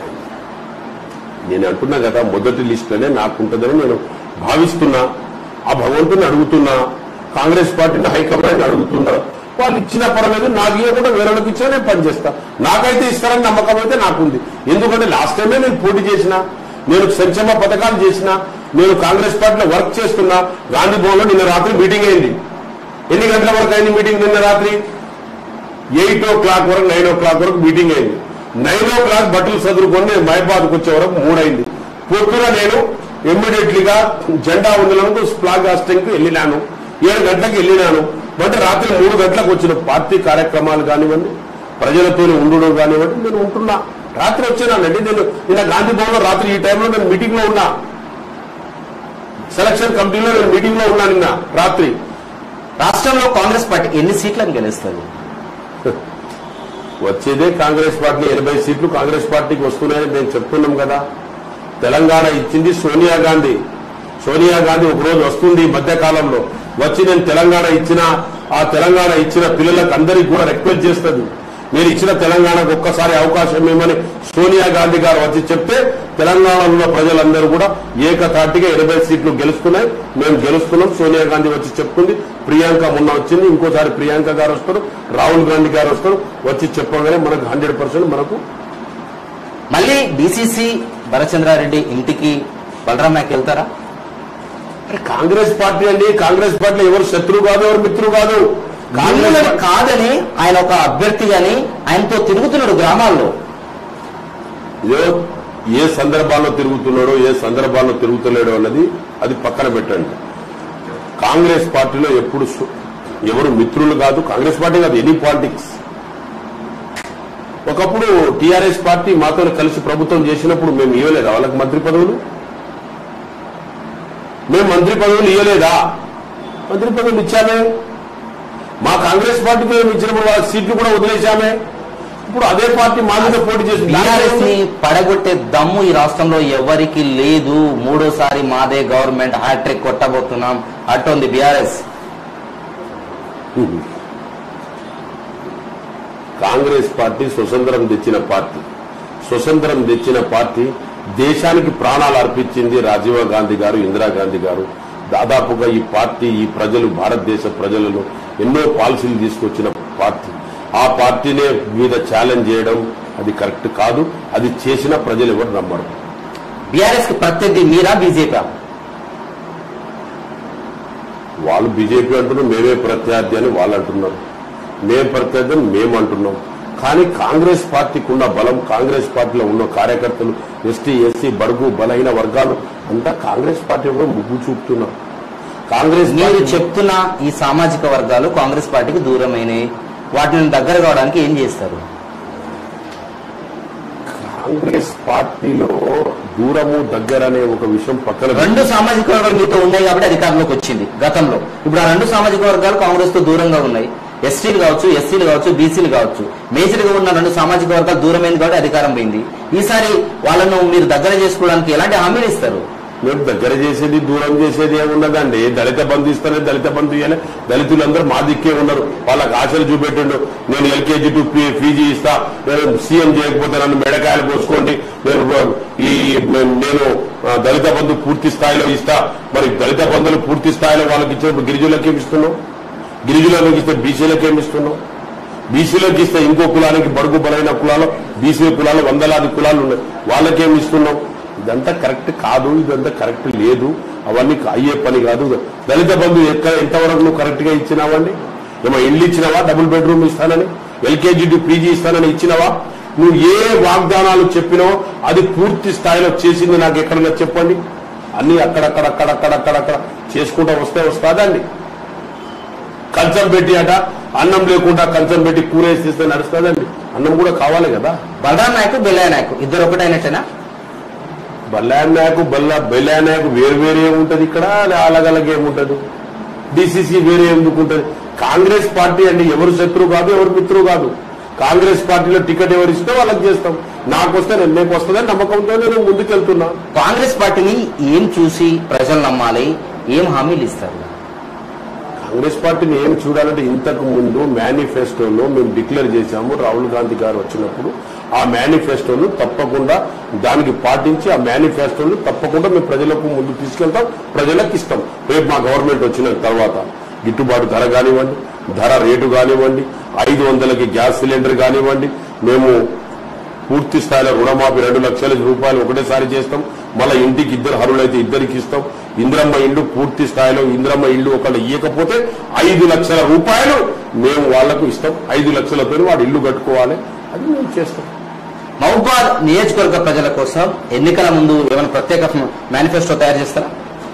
నేను అంటున్నా కదా మొదటి లిస్టులోనే నాకుంటుందని నేను భావిస్తున్నా ఆ భగవంతుని అడుగుతున్నా కాంగ్రెస్ పార్టీని హైకమాండ్ అడుగుతున్నా వాళ్ళు ఇచ్చిన పర్వాలేదు నాకు ఇవ్వకుండా వేరే వాళ్ళకి ఇచ్చినా నేను పనిచేస్తా నాకైతే ఇస్తారని నమ్మకం అయితే నాకుంది ఎందుకంటే లాస్ట్ టైమే నేను పోటీ చేసిన నేను సంక్షేమ పథకాలు చేసిన నేను కాంగ్రెస్ పార్టీలో వర్క్ చేస్తున్నా గాంధీ భవన్ లో నిన్న రాత్రి మీటింగ్ అయింది ఎన్ని గంటల వరకు అయింది మీటింగ్ నిన్న రాత్రి ఎయిట్ ఓ క్లాక్ వరకు నైన్ ఓ క్లాక్ వరకు మీటింగ్ అయింది నైన్ ఓ క్లాక్ బట్టలు చదువుకొని నేను మైబాద్కు వచ్చే వరకు మూడైంది పొద్దున నేను ఇమ్మీడియట్లీగా జెండా వందలకు ఫ్లాగ్ హాస్టింగ్ కి వెళ్ళినాను ఏడు గంటలకు వెళ్ళినాను అంటే రాత్రి మూడు గంటలకు వచ్చిన పార్టీ కార్యక్రమాలు కానివ్వండి ప్రజలతో ఉండడం కానివ్వండి నేను ఉంటున్నా రాత్రి వచ్చినానండి నేను నిన్న గాంధీ భవన్ లో రాత్రి ఈ టైంలో నేను మీటింగ్ లో ఉన్నా సెలక్షన్ కమిటీలో నేను మీటింగ్ లో ఉన్నా నిన్న రాత్రి రాష్ట్రంలో కాంగ్రెస్ పార్టీ ఎన్ని సీట్లను గెలుస్తుంది వచ్చేదే కాంగ్రెస్ పార్టీ ఎనభై సీట్లు కాంగ్రెస్ పార్టీకి వస్తున్నాయని మేము చెప్తున్నాం కదా తెలంగాణ ఇచ్చింది సోనియా గాంధీ సోనియా గాంధీ ఒకరోజు వస్తుంది ఈ మధ్య కాలంలో వచ్చి నేను తెలంగాణ ఇచ్చిన ఆ తెలంగాణ ఇచ్చిన పిల్లలకు అందరికీ కూడా రిక్వెస్ట్ చేస్తుంది మీరు ఇచ్చిన తెలంగాణకు ఒక్కసారి అవకాశం ఇవ్వమని సోనియా గాంధీ గారు వచ్చి చెప్తే తెలంగాణలో ఉన్న ప్రజలందరూ కూడా ఏకతాటిగా ఎనభై సీట్లు గెలుస్తున్నాయి మేము గెలుస్తున్నాం సోనియా గాంధీ వచ్చి చెప్తుంది ప్రియాంక మొన్న వచ్చింది ఇంకోసారి ప్రియాంక గారు వస్తారు రాహుల్ గాంధీ గారు వస్తారు వచ్చి చెప్పగానే మనకు హండ్రెడ్ మనకు మళ్ళీ డిసిసి భరచంద్రారెడ్డి ఇంటికి బలరాం నాయక్ వెళ్తారా అరే కాంగ్రెస్ పార్టీ అండి కాంగ్రెస్ పార్టీలో ఎవరు శత్రువు కాదు ఎవరు మిత్రులు కాదు కాంగ్రెస్ మిమ్మల్ని పార్టీ- కాదని ఆయన ఒక అభ్యర్థి అని ఆయనతో తిరుగుతున్నాడు గ్రామాల్లో ఏ ఏ సందర్భాల్లో తిరుగుతున్నాడో ఏ సందర్భాల్లో తిరుగుతలేడో అన్నది అది పక్కన పెట్టండి కాంగ్రెస్ పార్టీలో ఎప్పుడు సు- ఎవరు మిత్రులు కాదు కాంగ్రెస్ పార్టీ కాదు ఎనీ పాలిటిక్స్ ఒకప్పుడు టీఆర్ఎస్ పార్టీ మాతో కలిసి ప్రభుత్వం చేసినప్పుడు మేము ఇవ్వలేదు వాళ్ళకి మంత్రి పదవులు మేము మంత్రి పదవులు ఇవ్వలేదా మంత్రి పదవులు ఇచ్చామే మా కాంగ్రెస్ పార్టీకి మేము ఇచ్చినప్పుడు వాళ్ళ సీట్లు కూడా వదిలేశామే ఇప్పుడు అదే పార్టీ మా మీద పోటీ చేసింది బీఆర్ఎస్ ని పడగొట్టే దమ్ము ఈ రాష్ట్రంలో ఎవరికి లేదు మూడోసారి మాదే గవర్నమెంట్ హ్యాట్రిక్ కొట్టబోతున్నాం అట్టుంది బీఆర్ఎస్ కాంగ్రెస్ పార్టీ స్వతంత్రం తెచ్చిన పార్టీ స్వతంత్రం తెచ్చిన పార్టీ దేశానికి ప్రాణాలు అర్పించింది రాజీవ్ గాంధీ గారు ఇందిరాగాంధీ గారు దాదాపుగా ఈ పార్టీ ఈ ప్రజలు భారతదేశ ప్రజలను ఎన్నో పాలసీలు తీసుకొచ్చిన పార్టీ ఆ పార్టీనే మీద ఛాలెంజ్ చేయడం అది కరెక్ట్ కాదు అది చేసిన ప్రజలు ఎవరు నమ్మరు బీఆర్ఎస్ కి ప్రత్యర్థి మీరా బీజేపీ వాళ్ళు బీజేపీ అంటున్నారు మేమే ప్రత్యర్థి అని వాళ్ళు అంటున్నారు మేము ప్రత్యర్థి అని మేము అంటున్నాం కానీ కాంగ్రెస్ పార్టీకి ఉన్న బలం కాంగ్రెస్ పార్టీలో ఉన్న కార్యకర్తలు ఎస్టీ ఎస్సీ బడుగు బలహీన వర్గాలు అంతా కాంగ్రెస్ పార్టీ కూడా ముగ్గు చూపుతున్నారు కాంగ్రెస్ మీరు పార్టీ- చెప్తున్న ఈ సామాజిక వర్గాలు కాంగ్రెస్ పార్టీకి దూరమైనవి వాటిని దగ్గర కావడానికి ఏం చేస్తారు కాంగ్రెస్ పార్టీలో దూరము దగ్గర అనే ఒక విషయం పక్కన పెట్టి- రెండు సామాజిక వర్గాలు మీతో ఉన్నాయి కాబట్టి అధికారంలోకి వచ్చింది గతంలో ఇప్పుడు ఆ రెండు సామాజిక వర్గాలు కాంగ్రెస్ తో దూరంగా ఉన్నాయి ఎస్టీలు కావచ్చు ఎస్సీలు కావచ్చు బీసీలు కావచ్చు మేజర్ గా ఉన్న రెండు సామాజిక వర్గాలు దూరమైంది కాబట్టి అధికారం పోయింది ఈసారి వాళ్ళను మీరు దగ్గర చేసుకోవడానికి ఎలాంటి హామీలు ఇస్తారు మేము దగ్గర చేసేది దూరం చేసేది ఏమున్నదండి దళిత బంధు ఇస్తానే దళిత బంధు ఇవ్వాలి దళితులందరూ మా దిక్కే ఉన్నారు వాళ్ళకి ఆశలు చూపెట్టిండు నేను ఎల్కేజీ టు పీ- పీజీ ఇస్తా నేను సీఎం చేయకపోతే నన్ను మెడకాయలు పోసుకోండి నేను ఈ నేను ఆ, దళిత బంధు పూర్తి స్థాయిలో ఇస్తా మరి దళిత బంధువులు పూర్తి స్థాయిలో వాళ్ళకి ఇచ్చినప్పుడు గిరిజనులకు ఏమి ఇస్తున్నాం గిరిజనులకు ఇస్తే బీసీలకు ఏమి ఇస్తున్నాం బీసీలకు ఇస్తే ఇంకో కులానికి బడుగు బలైన కులాలు బీసీ కులాలు వందలాది కులాలు ఉన్నాయి వాళ్ళకేమి ఇస్తున్నాం ఇదంతా కరెక్ట్ కాదు ఇదంతా కరెక్ట్ లేదు అవన్నీ అయ్యే పని కాదు దళిత బంధు ఎక్కడ ఎంతవరకు నువ్వు కరెక్ట్ గా ఇచ్చినావండి ఏమో ఇల్లు ఇచ్చినావా డబుల్ బెడ్రూమ్ ఇస్తానని ఎల్కేజీ టు పీజీ ఇస్తానని ఇచ్చినావా నువ్వు ఏ వాగ్దానాలు చెప్పినావో అది పూర్తి స్థాయిలో చేసింది నాకు ఎక్కడన్నా చెప్పండి అన్ని అక్కడక్కడ అక్కడక్కడక్కడక్కడ చేసుకుంటా వస్తే వస్తాదండి కంచం పెట్టి అట అన్నం లేకుండా కంచం పెట్టి కూర వేసిస్తే నడుస్తుందండి అన్నం కూడా కావాలి కదా బలరాం నాయకు బెల్లయ్య నాయకు ఇద్దరు ఒకటైనట్టేనా బల్లాన్ నాయకు బల్ల బెల్లా నాయకు వేరు వేరే ఉంటది ఇక్కడ అలగలగే ఏముంటది డిసిసి వేరే ఎందుకు ఉంటది కాంగ్రెస్ పార్టీ అంటే ఎవరు శత్రువు కాదు ఎవరు మిత్రువు కాదు కాంగ్రెస్ పార్టీలో టికెట్ ఎవరు ఇస్తే వాళ్ళకి చేస్తాం నాకు వస్తే నేను నీకు వస్తుందని నమ్మకంతో నేను ముందుకెళ్తున్నా కాంగ్రెస్ పార్టీని ఏం చూసి ప్రజలు నమ్మాలి ఏం హామీలు ఇస్తారు కాంగ్రెస్ పార్టీని ఏం చూడాలంటే ఇంతకు ముందు మేనిఫెస్టోలో మేము డిక్లేర్ చేశాము రాహుల్ గాంధీ గారు వచ్చినప్పుడు ఆ మేనిఫెస్టోను తప్పకుండా దానికి పాటించి ఆ మేనిఫెస్టోను తప్పకుండా మేము ప్రజలకు ముందు తీసుకెళ్తాం ప్రజలకు ఇస్తాం రేపు మా గవర్నమెంట్ వచ్చిన తర్వాత గిట్టుబాటు ధర కానివ్వండి ధర రేటు కానివ్వండి ఐదు వందలకి గ్యాస్ సిలిండర్ కానివ్వండి మేము పూర్తి స్థాయిలో రుణమాఫీ రెండు లక్షల రూపాయలు ఒకటేసారి చేస్తాం మళ్ళీ ఇంటికి ఇద్దరు హరులైతే ఇద్దరికి ఇస్తాం ఇంద్రమ్మ ఇల్లు పూర్తి స్థాయిలో ఇంద్రమ్మ ఇల్లు ఒకళ్ళు ఇవ్వకపోతే ఐదు లక్షల రూపాయలు మేము వాళ్లకు ఇస్తాం ఐదు లక్షలతో వాడు ఇల్లు కట్టుకోవాలి అది మేము చేస్తాం మహబాద్ నియోజకవర్గ ప్రజల కోసం ఎన్నికల ముందు ఏమైనా ప్రత్యేక మేనిఫెస్టో తయారు చేస్తారా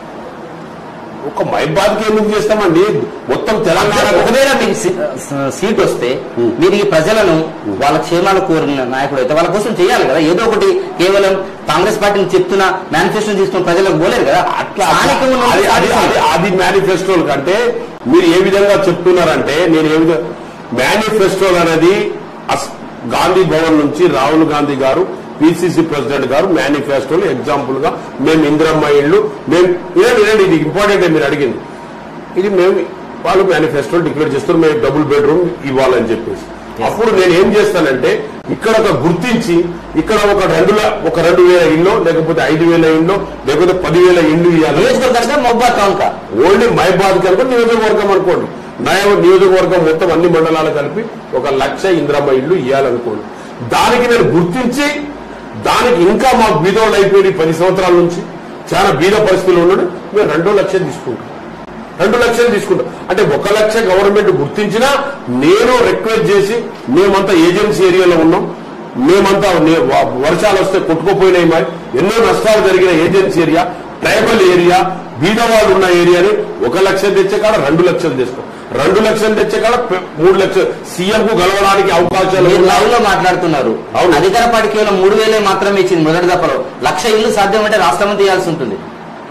ఒక మైబాద్కి ఎందుకు చేస్తామండి మొత్తం తెలంగాణ ఒకవేళ మీకు సీ- స- సీట్ వస్తే మీరు ఈ ప్రజలను వాళ్ళ క్షేమాలు కోరిన నాయకుడు అయితే వాళ్ళ కోసం చేయాలి కదా ఏదో ఒకటి కేవలం కాంగ్రెస్ పార్టీని చెప్తున్న మేనిఫెస్టో తీసుకున్న ప్రజలకు పోలేరు కదా అట్లా స్థానికంగా ఉన్న అది- అది- అది- అది మేనిఫెస్టోలు కంటే మీరు ఏ విధంగా చెప్తున్నారంటే నేను ఏ విధంగా మేనిఫెస్టోలు అనేది అస్- గాంధీ భవన్ నుంచి రాహుల్ గాంధీ గారు పిసిసి ప్రెసిడెంట్ గారు మేనిఫెస్టోలు ఎగ్జాంపుల్ గా మేము ఇందిరమ్మ ఇళ్ళు మేము ఇదండి ఇదండి ఇది ఇంపార్టెంట్ మీరు అడిగింది ఇది మేము వాళ్ళు మేనిఫెస్టో డిక్లేర్ చేస్తారు మేము డబుల్ బెడ్రూమ్ ఇవ్వాలని చెప్పేసి అప్పుడు నేను ఏం చేస్తానంటే ఇక్కడ ఒక గుర్తించి ఇక్కడ ఒక రెండు ల- ఒక రెండు వేల ఇల్లు లేకపోతే ఐదు వేల ఇల్లు లేకపోతే పదివేల ఇల్లు ఇవ్వాలి నియోజకవర్గంగా మహబాద్ టౌన్ కా ఓన్లీ మైబాద్ కనుక నియోజకవర్గం అనుకోండి నయ నియోజకవర్గం మొత్తం అన్ని మండలాలు కలిపి ఒక లక్ష ఇంద్రమ్మ ఇల్లు ఇవ్వాలనుకోండి దానికి నేను గుర్తించి దానికి ఇంకా మాకు బీదోళ్ళు అయిపోయి పది సంవత్సరాల నుంచి చాలా బీద పరిస్థితులు ఉన్నాడు మేము రెండో లక్షలు తీసుకుంటాం రెండు లక్షలు తీసుకుంటాం అంటే ఒక లక్ష గవర్నమెంట్ గుర్తించినా నేను రిక్వెస్ట్ చేసి మేమంతా ఏజెన్సీ ఏరియాలో ఉన్నాం మేమంతా నే- వ- వర్షాలు వస్తే కొట్టుకుపోయినాయి మరి ఎన్నో నష్టాలు జరిగిన ఏజెన్సీ ఏరియా ట్రైబల్ ఏరియా బీదవాళ్ళు ఉన్న ఏరియాని ఒక లక్ష తెచ్చే కాడ రెండు లక్షలు తెస్తాం రెండు లక్షలు తెచ్చే కాడ పె- మూడు లక్షలు సీఎం కు గెలవడానికి అవకాశాలు మీరు ఉన్నాయి. లైవ్ లో మాట్లాడుతున్నారు అవును. అధికార పార్టీ కేవలం మూడు వేలే మాత్రమే ఇచ్చింది మొదటి దఫలో లక్ష ఇల్లు సాధ్యమంటే రాష్ట్రం తీయాల్సి ఉంటుంది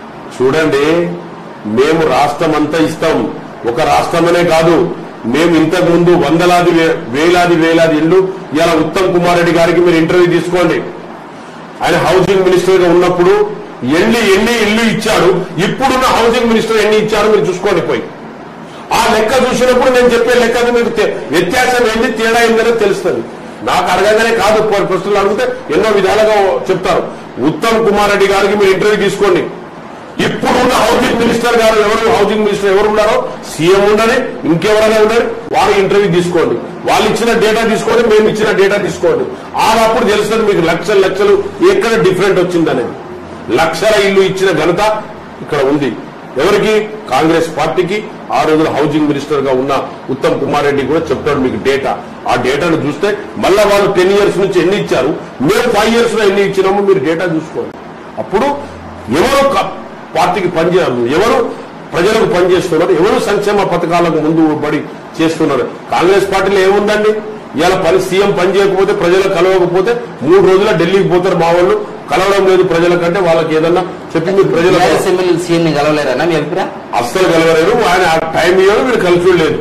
చూడండి మేము రాష్ట్రం అంతా ఇస్తాం ఒక రాష్ట్రమనే కాదు మేము ఇంతకు ముందు వందలాది వే- వేలాది వేలాది ఇల్లు ఇలా ఉత్తమ్ కుమార్ రెడ్డి గారికి మీరు ఇంటర్వ్యూ తీసుకోండి ఆయన హౌసింగ్ మినిస్టర్ గా ఉన్నప్పుడు ఎన్ని ఎన్ని ఇల్లు ఇచ్చాడు ఇప్పుడున్న హౌసింగ్ మినిస్టర్ ఎన్ని ఇచ్చాడు మీరు చూసుకోండి పోయి ఆ లెక్క చూసినప్పుడు నేను చెప్పే లెక్కకు మీకు తె- వ్యత్యాసం ఏంది తేడా ఏందనే తెలుస్తుంది నాకు అడగగానే కాదు పో- ప్రశ్నలు అడిగితే ఎన్నో విధాలుగా చెప్తారు ఉత్తమ్ కుమార్ రెడ్డి గారికి మీరు ఇంటర్వ్యూ తీసుకోండి ఇప్పుడు ఉన్న హౌసింగ్ మినిస్టర్ గారు ఎవరు హౌసింగ్ మినిస్టర్ ఎవరు ఉన్నారో సీఎం ఉండని ఇంకెవరైనా ఉండని వారి ఇంటర్వ్యూ తీసుకోండి వాళ్ళు ఇచ్చిన డేటా తీసుకోండి మేము ఇచ్చిన డేటా తీసుకోండి ఆడప్పుడు తెలుస్తుంది మీకు లక్షలు లక్షలు ఎక్కడ డిఫరెంట్ వచ్చిందనేది లక్షల ఇల్లు ఇచ్చిన ఘనత ఇక్కడ ఉంది ఎవరికి కాంగ్రెస్ పార్టీకి ఆ రోజున హౌసింగ్ మినిస్టర్ గా ఉన్న ఉత్తమ్ కుమార్ రెడ్డి కూడా చెప్తాడు మీకు డేటా ఆ డేటాను చూస్తే మళ్ళా వాళ్ళు టెన్ ఇయర్స్ నుంచి ఎన్ని ఇచ్చారు మేము ఫైవ్ ఇయర్స్ లో ఎన్ని ఇచ్చినామో మీరు డేటా చూసుకోండి అప్పుడు ఎవరు క- పార్టీకి పనిచేయాలి ఎవరు ప్రజలకు పనిచేస్తున్నారు ఎవరు సంక్షేమ పథకాలకు ముందు పడి చేస్తున్నారు కాంగ్రెస్ పార్టీలో ఏముందండి ఇవాళ పని సీఎం పని చేయకపోతే ప్రజలకు కలవకపోతే మూడు రోజుల ఢిల్లీకి పోతారు మా వాళ్ళు కలవడం లేదు ప్రజలకంటే వాళ్ళకి ఏదన్నా చెప్పి మీరు ప్రజలకు టీఆర్ఎస్ ఎమ్మెల్యే సీఎం ని గెలవలేరన్నా మీ అభిప్రాయం అస్సలు కలవలేరు ఆయన ఆ టైం ఇవ్వరు వీళ్ళు కలిసి లేదు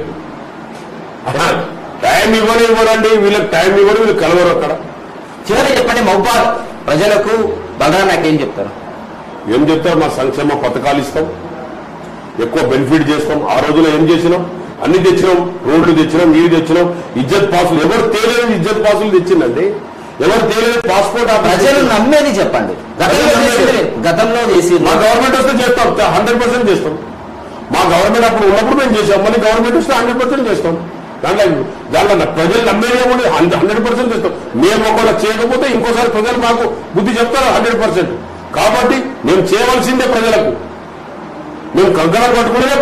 టైం ఇవ్వని ఇవ్వరండి వీళ్ళకి టైం ఇవ్వరు వీళ్ళు కలవరు అక్కడ చివరి చెప్పండి మహబాద్ ప్రజలకు బలరాం నాయక్ ఏం చెప్తారు ఏం చెప్తారు మా సంక్షేమ పథకాలు ఇస్తాం ఎక్కువ బెనిఫిట్ చేస్తాం ఆ రోజులో ఏం చేసినాం అన్ని తెచ్చినాం రోడ్లు తెచ్చినాం నీరు తెచ్చినాం ఇజ్జత్ పాసులు ఎవరు తేలేని ఇజ్జత్ పాసులు తెచ్చిందండి ఎవరు తేలేని పాస్పోర్ట్ ఆఫీస్ ప్రజలు నమ్మేది చెప్పండి గతంలో ప్రజలు నమ్మేది. చేసింది లేదు. గతంలో చేసి మా గవర్నమెంట్ వస్తే చేస్తాం హండ్రెడ్ పర్సెంట్ చేస్తాం మా గవర్నమెంట్ అప్పుడు ఉన్నప్పుడు మేము చేసాం మళ్ళీ గవర్నమెంట్ వస్తే హండ్రెడ్ పర్సెంట్ చేస్తాం దాంట్లో దాంట్లో నా ప్రజలు నమ్మేది హండ్రెడ్ పర్సెంట్ చేస్తాం మేము ఒకవేళ చేయకపోతే ఇంకోసారి ప్రజలు మాకు బుద్ధి చెప్తారు హండ్రెడ్ పర్సెంట్ కాబట్టి మేము చేయవలసిందే ప్రజలకు మేము కంకణం కట్టుకునే